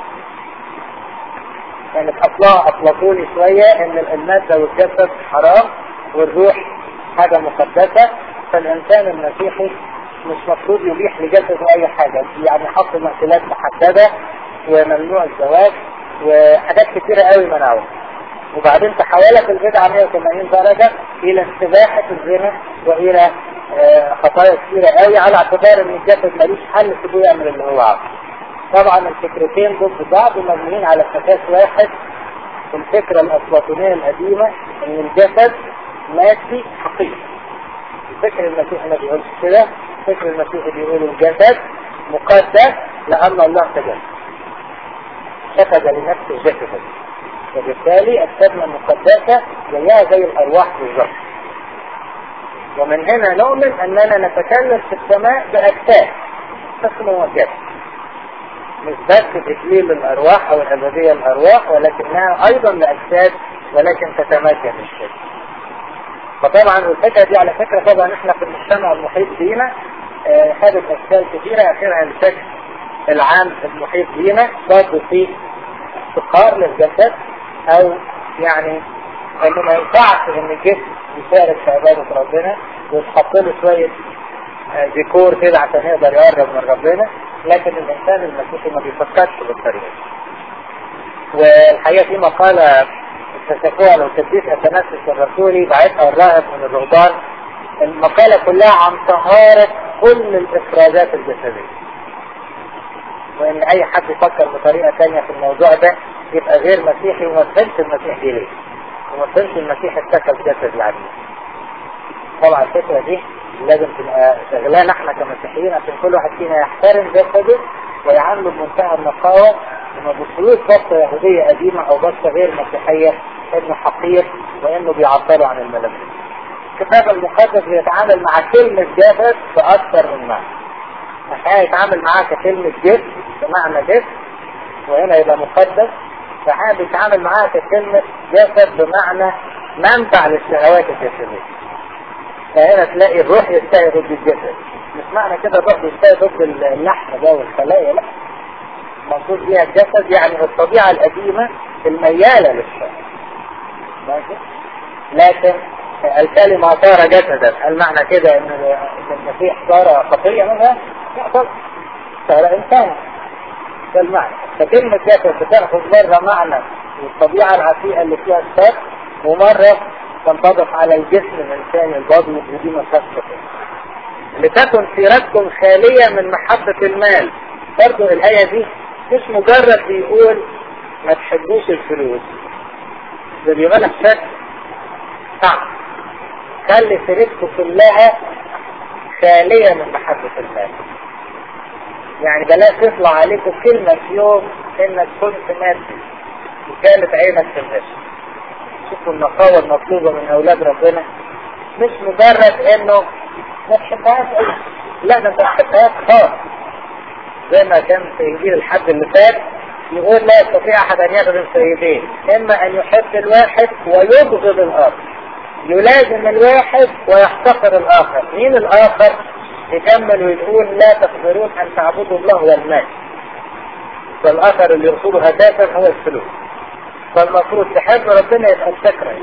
كانت اصلها افلاطوني شوية ان المادة والجسد حرام والروح حاجة مقدسة فالانسان المسيحي مش مفروض يبيح لجسده اي حاجة يعني حط مأكولات محددة وممنوع الزواج وحاجات كتيرة قوي منعوها وبعدين تحولت البدعة 180 درجة الى استباحة الزنا والى خطايا كثيرة قوي على اعتبار ان الجسد ملوش حل سيبوه يعمل اللي هو عاوزه طبعا الفكرتين ضد بعض ومبنيين على اساس واحد الفكرة الافلاطونية القديمة ان الجسد مادي حقيقي الفكر المسيحي ما بيقولش كده الفكر المسيحي بيقول الجسد مقدس لان الله تجسد شفد لنفسه جسدا وبالتالي السدمة المقدسة زيها زي الارواح بالظبط ومن هنا نؤمن اننا نتكلم في السماء باجساد اسمه جسد مش بس تكليل الارواح او الابدية الارواح ولكنها ايضا لاجساد ولكن تتمكن الشيء فطبعا الفكرة دي على فكرة طبعا احنا في المجتمع المحيط بينا اه خدت اشكال كثيرة اخرها الشكل العام المحيط بينا برضه في افتقار للجسد او يعني انه ما ينفعش ان الجسم يشارك في عبادة ربنا ويتحط له شوية ديكور كده عشان يقدر يقرب من ربنا لكن الانسان المسيحي ما بيفكرش بالطريقة والحقيقة في مقالة اكتشفوها لو تدريس اتنفس الرسولي بعتها الراهب من الرهبان المقالة كلها عن طهارة كل الافرازات الجسدية وان اي حد يفكر بطريقة تانية في الموضوع ده يبقى غير مسيحي وما فهمش المسيح دي ليه وما فهمش المسيح اتكل جسد العبيد طبعا الفكرة دي لازم تبقى شغلانة احنا كمسيحيين عشان كل واحد فينا يحترم جسده ويعامله بمنتهى النقاوة وما بيصيروش بصة يهودية قديمة او بصة غير مسيحية انه حقير وانه بيعبروا عن الملابس الكتاب المقدس بيتعامل مع كلمة جسد في اكثر من معنى احيانا يتعامل معاها ككلمة جسم بمعنى جسم وهنا يبقى مقدس فاحيانا بيتعامل معاها ككلمة جسد بمعنى منبع للشهوات الجسدية فهنا تلاقي الروح يستهي ضد الجسد مش معنى كده الروح يستهي ضد اللحم ده والخلايا لا المقصود بيها الجسد يعني الطبيعة القديمة الميالة للشر ماشي لكن الكلمة صار جسدا المعنى كده ان المسيح صار خطية منها لا طبعا صار انسان ده المعنى فكلمة جسد بتاخد مرة معنى الطبيعة العتيقة اللي فيها الشر ومرة تنطبق على الجسم الإنساني الباطن ودي مشخصة لتكن سيرتكم خالية من محبة المال برضو الآية دي مش مجرد بيقول ما تحبوش الفلوس ده بيقولها بشكل صعب خلي سيرتكم كلها خالية من محبة المال يعني بلاش تطلع عليكم كلمة في يوم انك كنت مادي وكانت عينك في النشر شوفوا النقاوة المطلوبة من أولاد ربنا مش مجرد إنه ما تحبهاش أي لا ده أنت ما تحبهاش خالص زي ما كان في إنجيل الحد اللي فات يقول لا يستطيع أحد أن يخدم سيدين إما أن يحب الواحد ويبغض الآخر يلازم الواحد ويحتقر الآخر مين الآخر؟ يكمل ويقول لا تقدرون أن تعبدوا الله والمال فالآخر اللي يرفضه أساسا هو الفلوس فالمفروض تحب ربنا يبقى تكره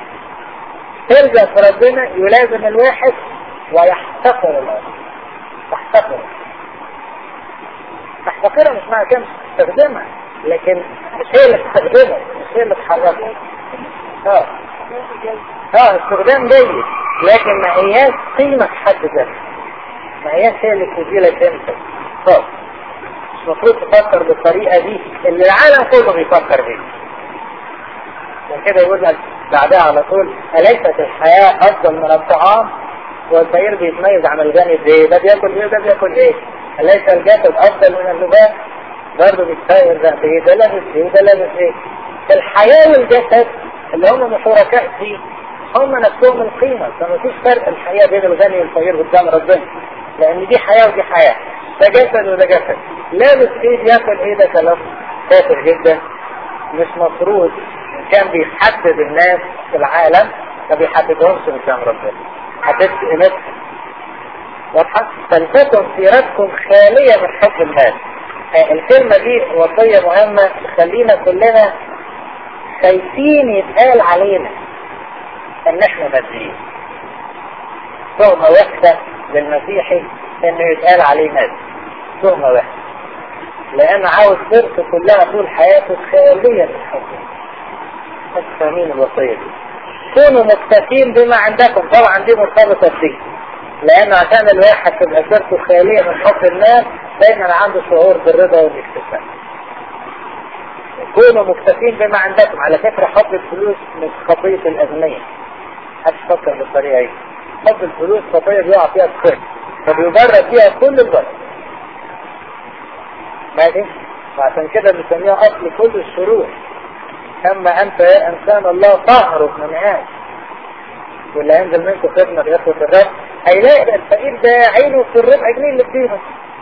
ترجع في ربنا يلازم الواحد ويحتقر الآخر تحتقر تحتقرها مش معنى كده مش تستخدمها لكن مش هي اللي تستخدمها مش هي اللي تحركها اه اه استخدام جيد لكن ما هياش قيمة في حد ذاتها ما هياش هي اللي تدي لك انت خالص مش المفروض تفكر بالطريقة دي اللي العالم كله بيفكر بيها عشان كده يقول لك بعدها على طول أليست الحياة أفضل من الطعام والفقير بيتميز عن الغني بايه ده بياكل ايه ده بياكل ايه أليس الجسد أفضل من اللباس برضه بيتفاير ده بايه ده لابس ايه وده لابس ايه الحياة والجسد اللي هم شركاء فيه هم نفسهم القيمة فما فيش فرق الحياة بين الغني والفقير قدام ربنا لأن دي حياة ودي حياة ده جسد وده جسد لابس ايه بياكل ايه ده كلام تافه جدا مش مفروض كان بيحدد الناس في العالم ما بيحددهمش قدام ربنا حددت قيمتهم واضحة فلتكن سيرتكم خالية من حب المال الكلمة دي وصية مهمة تخلينا كلنا خايفين يتقال علينا ان احنا ماديين تهمة وحدة للمسيحي انه يتقال عليه مادي تهمة وحدة لان عاوز سيرته كلها طول حياته خالية من حب فاهمين الوصية دي كونوا مكتفين بما عندكم طبعا دي مرتبطة بدي لان عشان الواحد تبقى سيرته خالية من حب الناس دايما عنده شعور بالرضا والاكتفاء كونوا مكتفين بما عندكم على فكرة حب الفلوس مش خطية الأغنياء هتفكر بالطريقة دي حب الفلوس خطية بيقع فيها الخير فبيبرد فيها كل البرد ماشي وعشان كده بنسميها أصل كل الشرور أما أنت يا إنسان الله تهرب من هذا واللي هينزل منكم خدمة بياخد الرب هيلاقي الفقير ده عينه في الربع جنيه اللي بديهم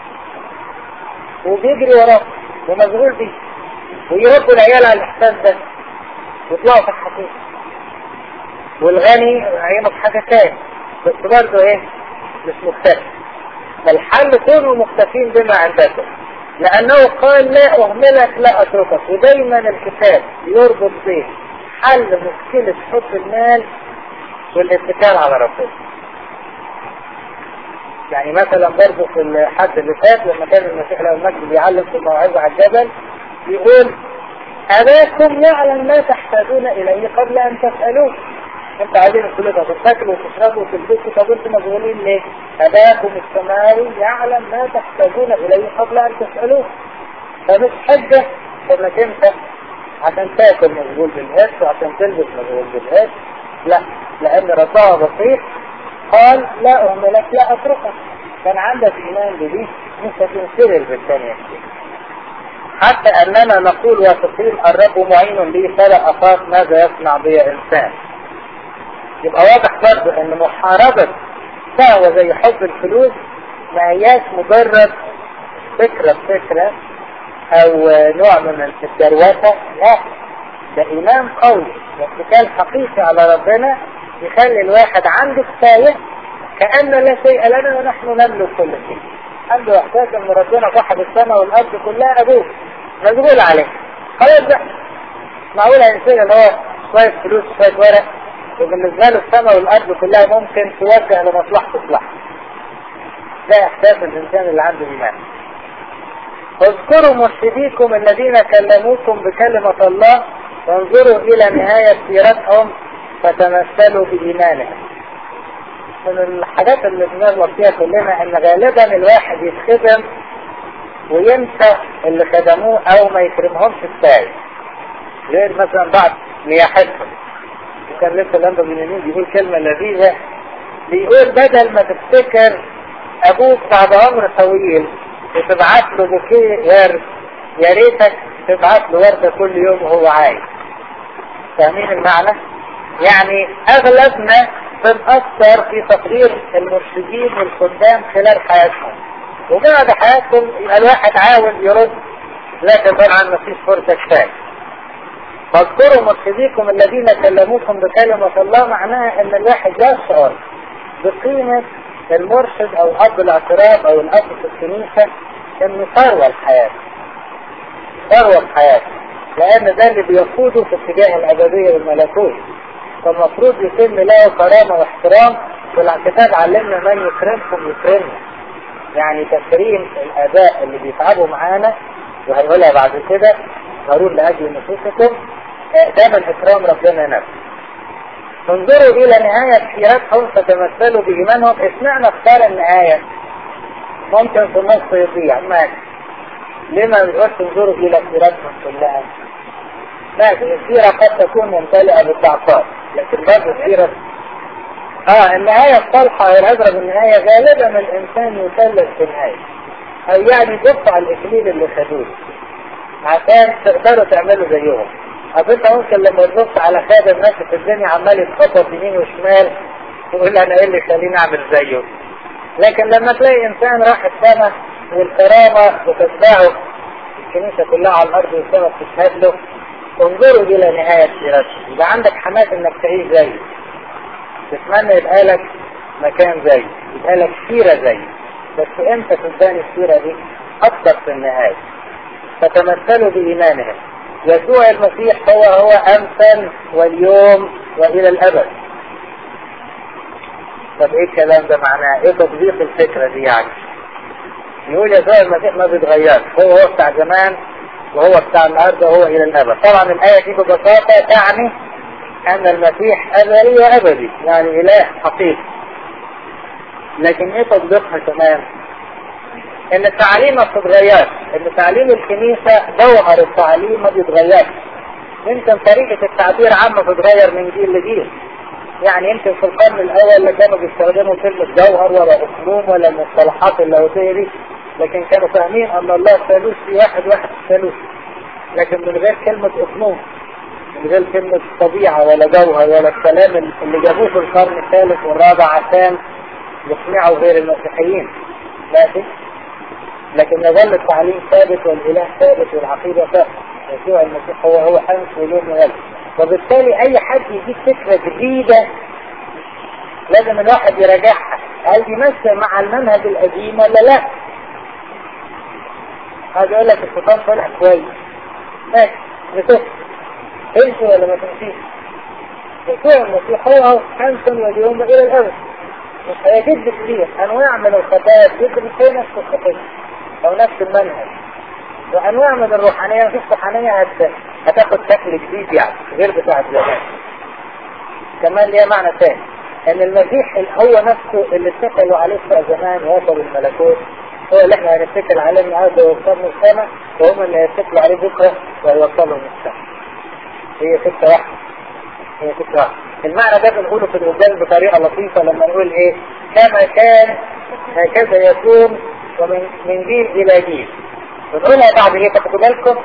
وبيجري وراه ومشغول بيه ويربوا العيال على الإحساس ده ويطلعوا في الحقيقة والغني عينه في حاجة تاني بس برضه ايه مش مكتفي فالحل كونوا مكتفين بما عندكم لأنه قال لا أهملك لا أتركك ودايما الكتاب يربط بين حل مشكلة حب المال والاتكال على ربنا يعني مثلا برضه في الحد اللي فات لما كان المسيح له المجد بيعلم في الموعظة على الجبل يقول أباكم يعلم ما تحتاجون إليه قبل أن تسألوه انت عايزين الفلوس عشان تاكلوا وتشربوا وتلبسوا طب انتوا مشغولين ليه؟ اباكم السماوي يعلم ما تحتاجون اليه قبل ان تسالوه فمش حجه انك انت عشان تاكل مشغول بالهرس وعشان تلبس مشغول بالهرس لا لان ربها بسيط قال لا اهملك لا اتركك كان عندك ايمان بدي مش هتنسرر بالثانيه حتى اننا نقول واثقين الرب معين لي فلا اخاف ماذا يصنع بي انسان يبقى واضح برضه ان محاربة شهوة زي حب الفلوس ما هياش مجرد فكرة فكرة او نوع من الدروسة لا ده ايمان قوي واتكال حقيقي على ربنا يخلي الواحد عنده كفاية كأن لا شيء لنا ونحن نملك كل شيء عنده احساس ان ربنا صاحب السماء والارض كلها ابوه مشغول عليه خلاص بقى معقول الانسان اللي هو شوية فلوس شوية ورق وبالنسبة له السماء والأرض كلها ممكن توجه لمصلحة مصلحة ده إحساس الإنسان اللي عنده إيمان اذكروا مرشديكم الذين كلموكم بكلمة الله وانظروا إلى نهاية سيرتهم فتمثلوا بإيمانهم من الحاجات اللي بنغلط فيها كلنا ان غالبا الواحد يتخدم وينسى اللي خدموه او ما يكرمهمش كفايه غير مثلا بعد نياحتهم وكان لسه لندن من يمين بيقول كلمة لذيذة بيقول بدل ما تفتكر ابوك بعد عمر طويل وتبعت له بوكيه ورد يا ريتك تبعت له وردة كل يوم وهو عايش فاهمين المعنى؟ يعني اغلبنا بنأثر في تقدير المرشدين والخدام خلال حياتهم وبعد حياتهم يبقى الواحد عاوز يرد لكن طبعا مفيش فرصة كفاية فاذكروا مرشديكم الذين كلموكم بكلمة الله معناها ان الواحد يشعر بقيمة المرشد او اب الاعتراف او الاب في الكنيسة انه ثروة الحياة ثروة الحياة لان ده اللي بيقوده في اتجاه الابدية والملكوت فالمفروض يتم له كرامة واحترام والكتاب علمنا من يكرمكم يكرمنا يعني تكريم الآباء اللي بيتعبوا معانا وهنقولها بعد كده هارون لأجل نفوسكم ده من إكرام ربنا نفسه انظروا إلى نهاية سيرتهم فتمثلوا بإيمانهم اشمعنى اختار النهاية ممكن في النص يضيع ماشي ليه ما نقولش انظروا إلى سيرتهم كلها ماشي السيرة قد تكون ممتلئة بالضعفات لكن برضه السيرة اه النهاية الصالحة والعبرة بالنهاية غالبا الإنسان يثلث في النهاية أو يعني يدفع الإكليل اللي خدوه عشان تقدروا تعملوا زيهم أصل أنت ممكن لما تبص على خادم ماشي في الدنيا عمال يتخبط يمين وشمال تقول أنا إيه اللي يخليني أعمل زيه لكن لما تلاقي إنسان راح السماء والكرامة بتتبعه الكنيسة كلها على الأرض والسماء بتشهد له انظروا إلى نهاية سيرته يبقى عندك حماس إنك تعيش زيه تتمنى يبقى لك مكان زيه يبقى لك سيرة زيه بس امتى تبان السيرة دي أكثر في النهاية فتمثلوا بإيمانهم يسوع المسيح هو هو أمثل واليوم وإلى الأبد طب ايه الكلام ده معناه ايه تطبيق الفكرة دي يعني يقول يسوع المسيح ما بيتغيرش هو هو بتاع زمان وهو بتاع النهارده وهو الى الابد طبعا الايه دي ببساطه تعني ان المسيح ازلي وابدي يعني اله حقيقي لكن ايه تطبيقها كمان ان التعليم ما بتتغيرش ان تعليم الكنيسه جوهر التعليم ما بيتغيرش يمكن طريقه التعبير عنه بتتغير من جيل لجيل يعني يمكن في القرن الاول لا كانوا بيستخدموا كلمه جوهر ولا اقلوم ولا المصطلحات اللاهوتيه دي لكن كانوا فاهمين ان الله ثالوث في واحد واحد ثالوث لكن من غير كلمة اقنوم من غير كلمة طبيعة ولا جوهر ولا الكلام اللي جابوه في القرن الثالث والرابع عشان يقنعوا غير المسيحيين لكن لكن يظل التعليم ثابت والاله ثابت والعقيدة ثابت يسوع المسيح هو هو امس ولون ويل وبالتالي اي حد يجيب فكرة جديدة لازم الواحد يراجعها هل يمثل مع المنهج القديم ولا لا هذا يقول لك الشيطان طلع كويس ماشي نشوف تمشي ولا ما تمشيش يسوع المسيح هو هو امس واليوم الى الابد مش هيجد كتير انواع من الخطايا جد مش هي نفس الخطايا او نفس المنهج وانواع من الروحانيه مفيش روحانيه هت... هتاخد شكل جديد يعني غير بتاع زمان كمان ليها معنى ثاني ان المسيح هو نفسه اللي اتكلوا عليه بتاع زمان وصل الملكوت هو اللي احنا هنتكل عليه النهارده ويوصلنا السماء وهم اللي هيتكلوا عليه بكره ويوصلهم السماء هي فكره واحده هي فكره واحده المعنى ده بنقوله في القدام بطريقه لطيفه لما نقول ايه كما كان هكذا يكون ومن من جيل الى جيل بنقولها بعد ايه تاخدوا بالكم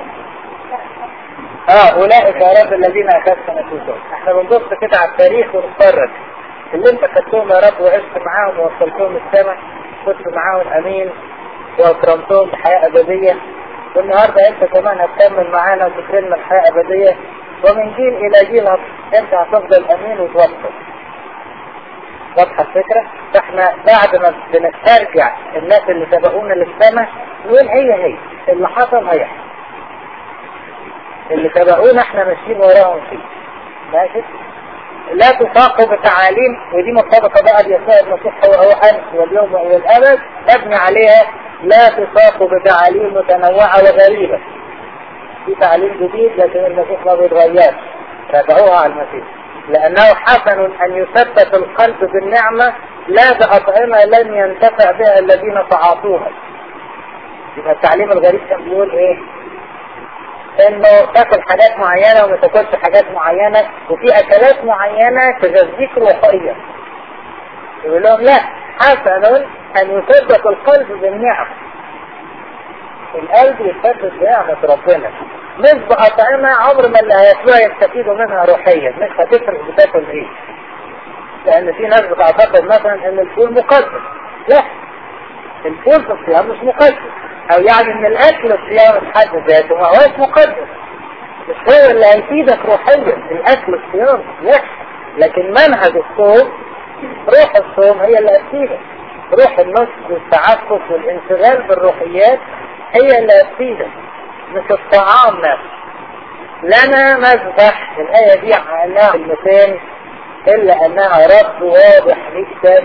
اه اولئك يا رب الذين اخذت نفوسهم احنا بنبص كده على التاريخ ونتفرج اللي انت خدتهم يا رب وعشت معاهم ووصلتهم السماء كنت معاهم امين واكرمتهم بحياة ابدية والنهاردة انت كمان هتكمل معانا وتكرمنا بحياة ابدية ومن جيل الى جيل انت هتفضل امين وتوصل واضحة الفكرة فاحنا بعد ما بنسترجع الناس اللي سبقونا للسماء نقول هي هي اللي حصل هيحصل اللي سبقونا احنا ماشيين وراهم فيه ماشي لا تساق بتعاليم ودي مرتبطة بقى بيسوع المسيح هو هو أمس واليوم والى الأبد أبني عليها لا تساق بتعاليم متنوعة وغريبة في تعليم جديد لكن المسيح ما بيتغيرش تابعوها على المسيح لأنه حسن أن يثبت القلب بالنعمة لا بأطعمة لن ينتفع بها الذين تعاطوها يبقى التعليم الغريب كان بيقول ايه انه تاكل حاجات معينة وما تاكلش حاجات معينة وفي اكلات معينة تغذيك روحيا يقول لهم لا حسن ان يثبت القلب بالنعم القلب يثبت بنعمة ربنا مش بأطعمة عمر ما اللي هياكلوها يستفيدوا منها روحيا مش هتفرق بتاكل ايه لان في ناس بتعتقد مثلا ان الفول مقدس لا الفول في الصيام مش مقدس او يعني ان الاكل الصيام بحد ذاته ما هوش مقدس مش هو اللي هيفيدك روحيا الاكل الصيام لا لكن منهج الصوم روح الصوم هي اللي هتفيدك روح النصب والتعفف والانشغال بالروحيات هي اللي هتفيدك مش الطعام نفسه لنا مذبح الآية دي عملناها كلمتين إلا أنها رد واضح جدا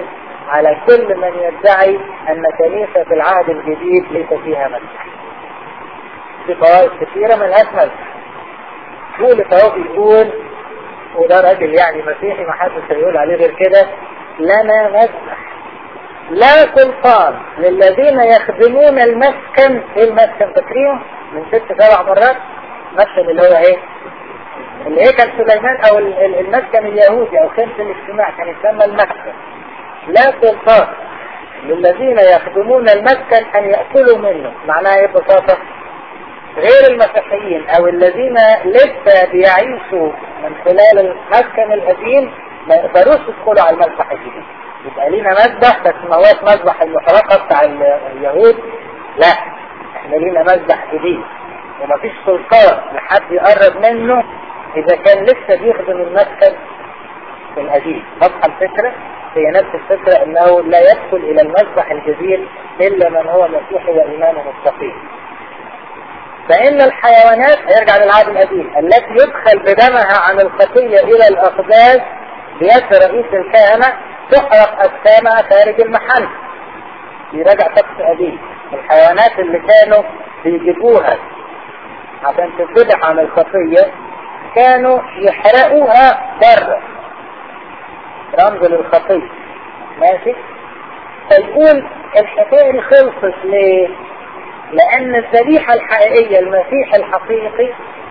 على كل من يدعي أن كنيسة العهد الجديد ليس فيها مسح في طوائف كثيرة من أسمل يقول فهو بيقول وده راجل يعني مسيحي ما حدش هيقول عليه غير كده لنا مسح لا سلطان للذين يخدمون المسكن ايه المسكن فاكرينه من ست سبع مرات مسكن اللي هو ايه اللي هي كان سليمان او المسكن اليهودي او خيمة الاجتماع كان يسمى المسكن لا سلطان للذين يخدمون المسكن ان يأكلوا منه معناها ايه ببساطة غير المسيحيين او الذين لسه بيعيشوا من خلال المسكن القديم ما يقدروش يدخلوا على المذبح الجديد يبقى لينا مذبح بس ما هوش مذبح المحرقة بتاع اليهود لا احنا لينا مذبح جديد ومفيش سلطان لحد يقرب منه اذا كان لسه بيخدم المسكن القديم واضحه الفكرة هي نفس الفكرة انه لا يدخل الى المذبح الجديد الا من هو مسيحي وايمانه مستقيم فإن الحيوانات يرجع للعهد القديم التي يدخل بدمها عن الخطية إلى الأقداس بيد رئيس الكهنة تحرق أجسامها خارج المحل يراجع طقس قديم الحيوانات اللي كانوا بيجيبوها عشان تتذبح عن الخطية كانوا يحرقوها بره رمز للخطية ماشي فيقول الحكاية دي خلصت ليه؟ لأن الذبيحة الحقيقية المسيح الحقيقي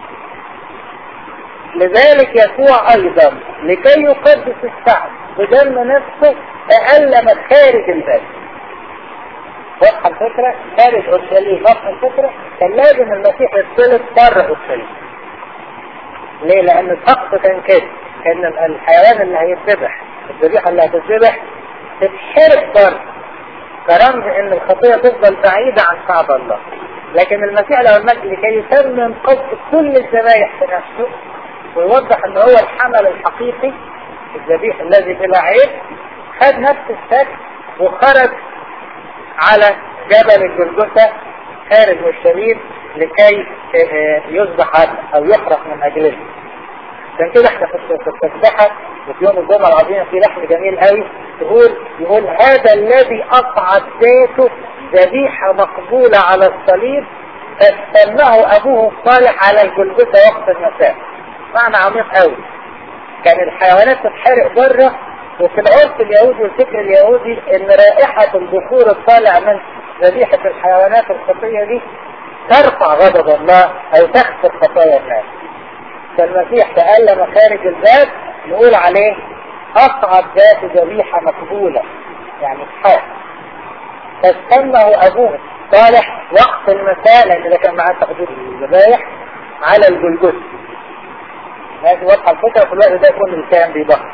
لذلك يسوع أيضا لكي يقدس الشعب بدم نفسه تألم خارج البيت واضحة الفكرة خارج أورشليم واضحة الفكرة كان لازم المسيح يتصلب بره أورشليم ليه؟ لأن الطقس كان كده كان الحيوان اللي هيتذبح الذبيحة اللي هتتذبح تتحرق بره كرمز ان الخطية تفضل بعيدة عن شعب الله لكن المسيح له المجد لكي يتمم قصد كل الذبايح في نفسه ويوضح ان هو الحمل الحقيقي الذبيح الذي بلا عيب خد نفس الشكل وخرج على جبل الجلجثة خارج الشريف لكي يصبح او يحرق من اجله عشان كده احنا في التسبحة وفي يوم الجمعة العظيمة في لحن جميل قوي تقول يقول هذا الذي أصعد ذاته ذبيحة مقبولة على الصليب فاستنه أبوه الصالح على الجلجثة وقت المساء معنى عميق قوي كان الحيوانات تتحرق بره وفي العرف اليهودي والفكر اليهودي ان رائحة البخور الطالع من ذبيحة الحيوانات الخطية دي ترفع غضب الله او تخسر خطايا الناس فالمسيح تألم خارج الباب نقول عليه أصعد ذات ذبيحة مقبولة يعني اسحاق فاستنه أبوه صالح وقت المساء لأن ده كان معاه تقدير الذبايح على الجلجث هذه واضحة الفكرة في الوقت ده يكون الكلام بيضخم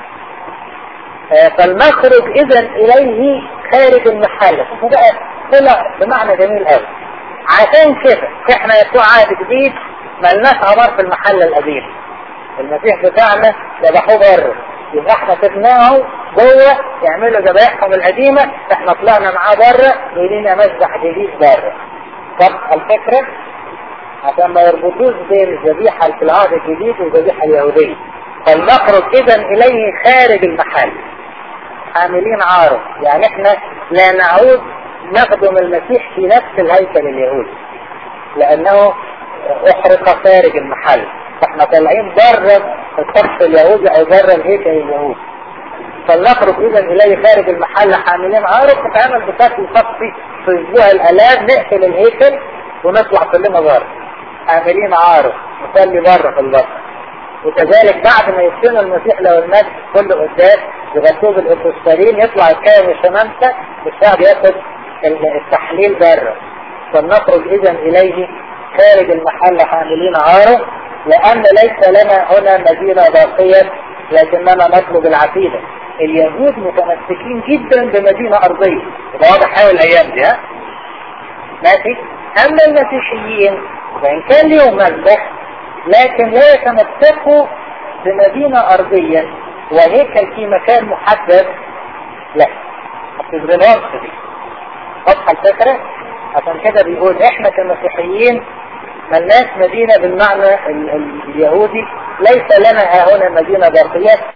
فالمخرج إذا إليه خارج المحل شوفوا بقى طلع بمعنى جميل قوي عشان كده احنا يسوع عهد جديد ملناش عمار في المحل القديم المسيح بتاعنا ذبحوه بره يبقى احنا سبناه جوه يعملوا ذبائحهم القديمه احنا طلعنا معاه بره ولينا مذبح جديد بره طب الفكره عشان ما يربطوش بين الذبيحه في العهد الجديد والذبيحه اليهوديه فلنخرج اذا اليه خارج المحل حاملين عاره يعني احنا لا نعود نخدم المسيح في نفس الهيكل اليهودي لانه احرق خارج المحل فاحنا طالعين بره الطقس اليهودي او بره الهيكل اليهودي فلنخرج اذا اليه خارج المحل حاملين عارف تتعامل بشكل شخصي في اسبوع الالام نقفل الهيكل ونطلع كلنا بره حاملين عارف نصلي بره في البطن وكذلك بعد ما يستلم المسيح لو المجد كل قداس يغطوه بالاسوسترين يطلع الكائن الشمامسة والشعب ياخد التحليل بره فلنخرج اذا اليه خارج المحل حاملين عاره لأن ليس لنا هنا مدينة باقية لكننا نطلب العقيدة اليهود متمسكين جدا بمدينة أرضية ده واضح قوي الأيام دي ها ماشي أما المسيحيين وإن كان ليهم مذبح لكن لا يتمسكوا بمدينة أرضية وهيكل في مكان محدد لا ما بتشغلهمش دي واضحة الفكرة عشان كده بيقول احنا كمسيحيين ملناش مدينة بالمعنى ال ال اليهودي ليس لنا ها هنا مدينة باقية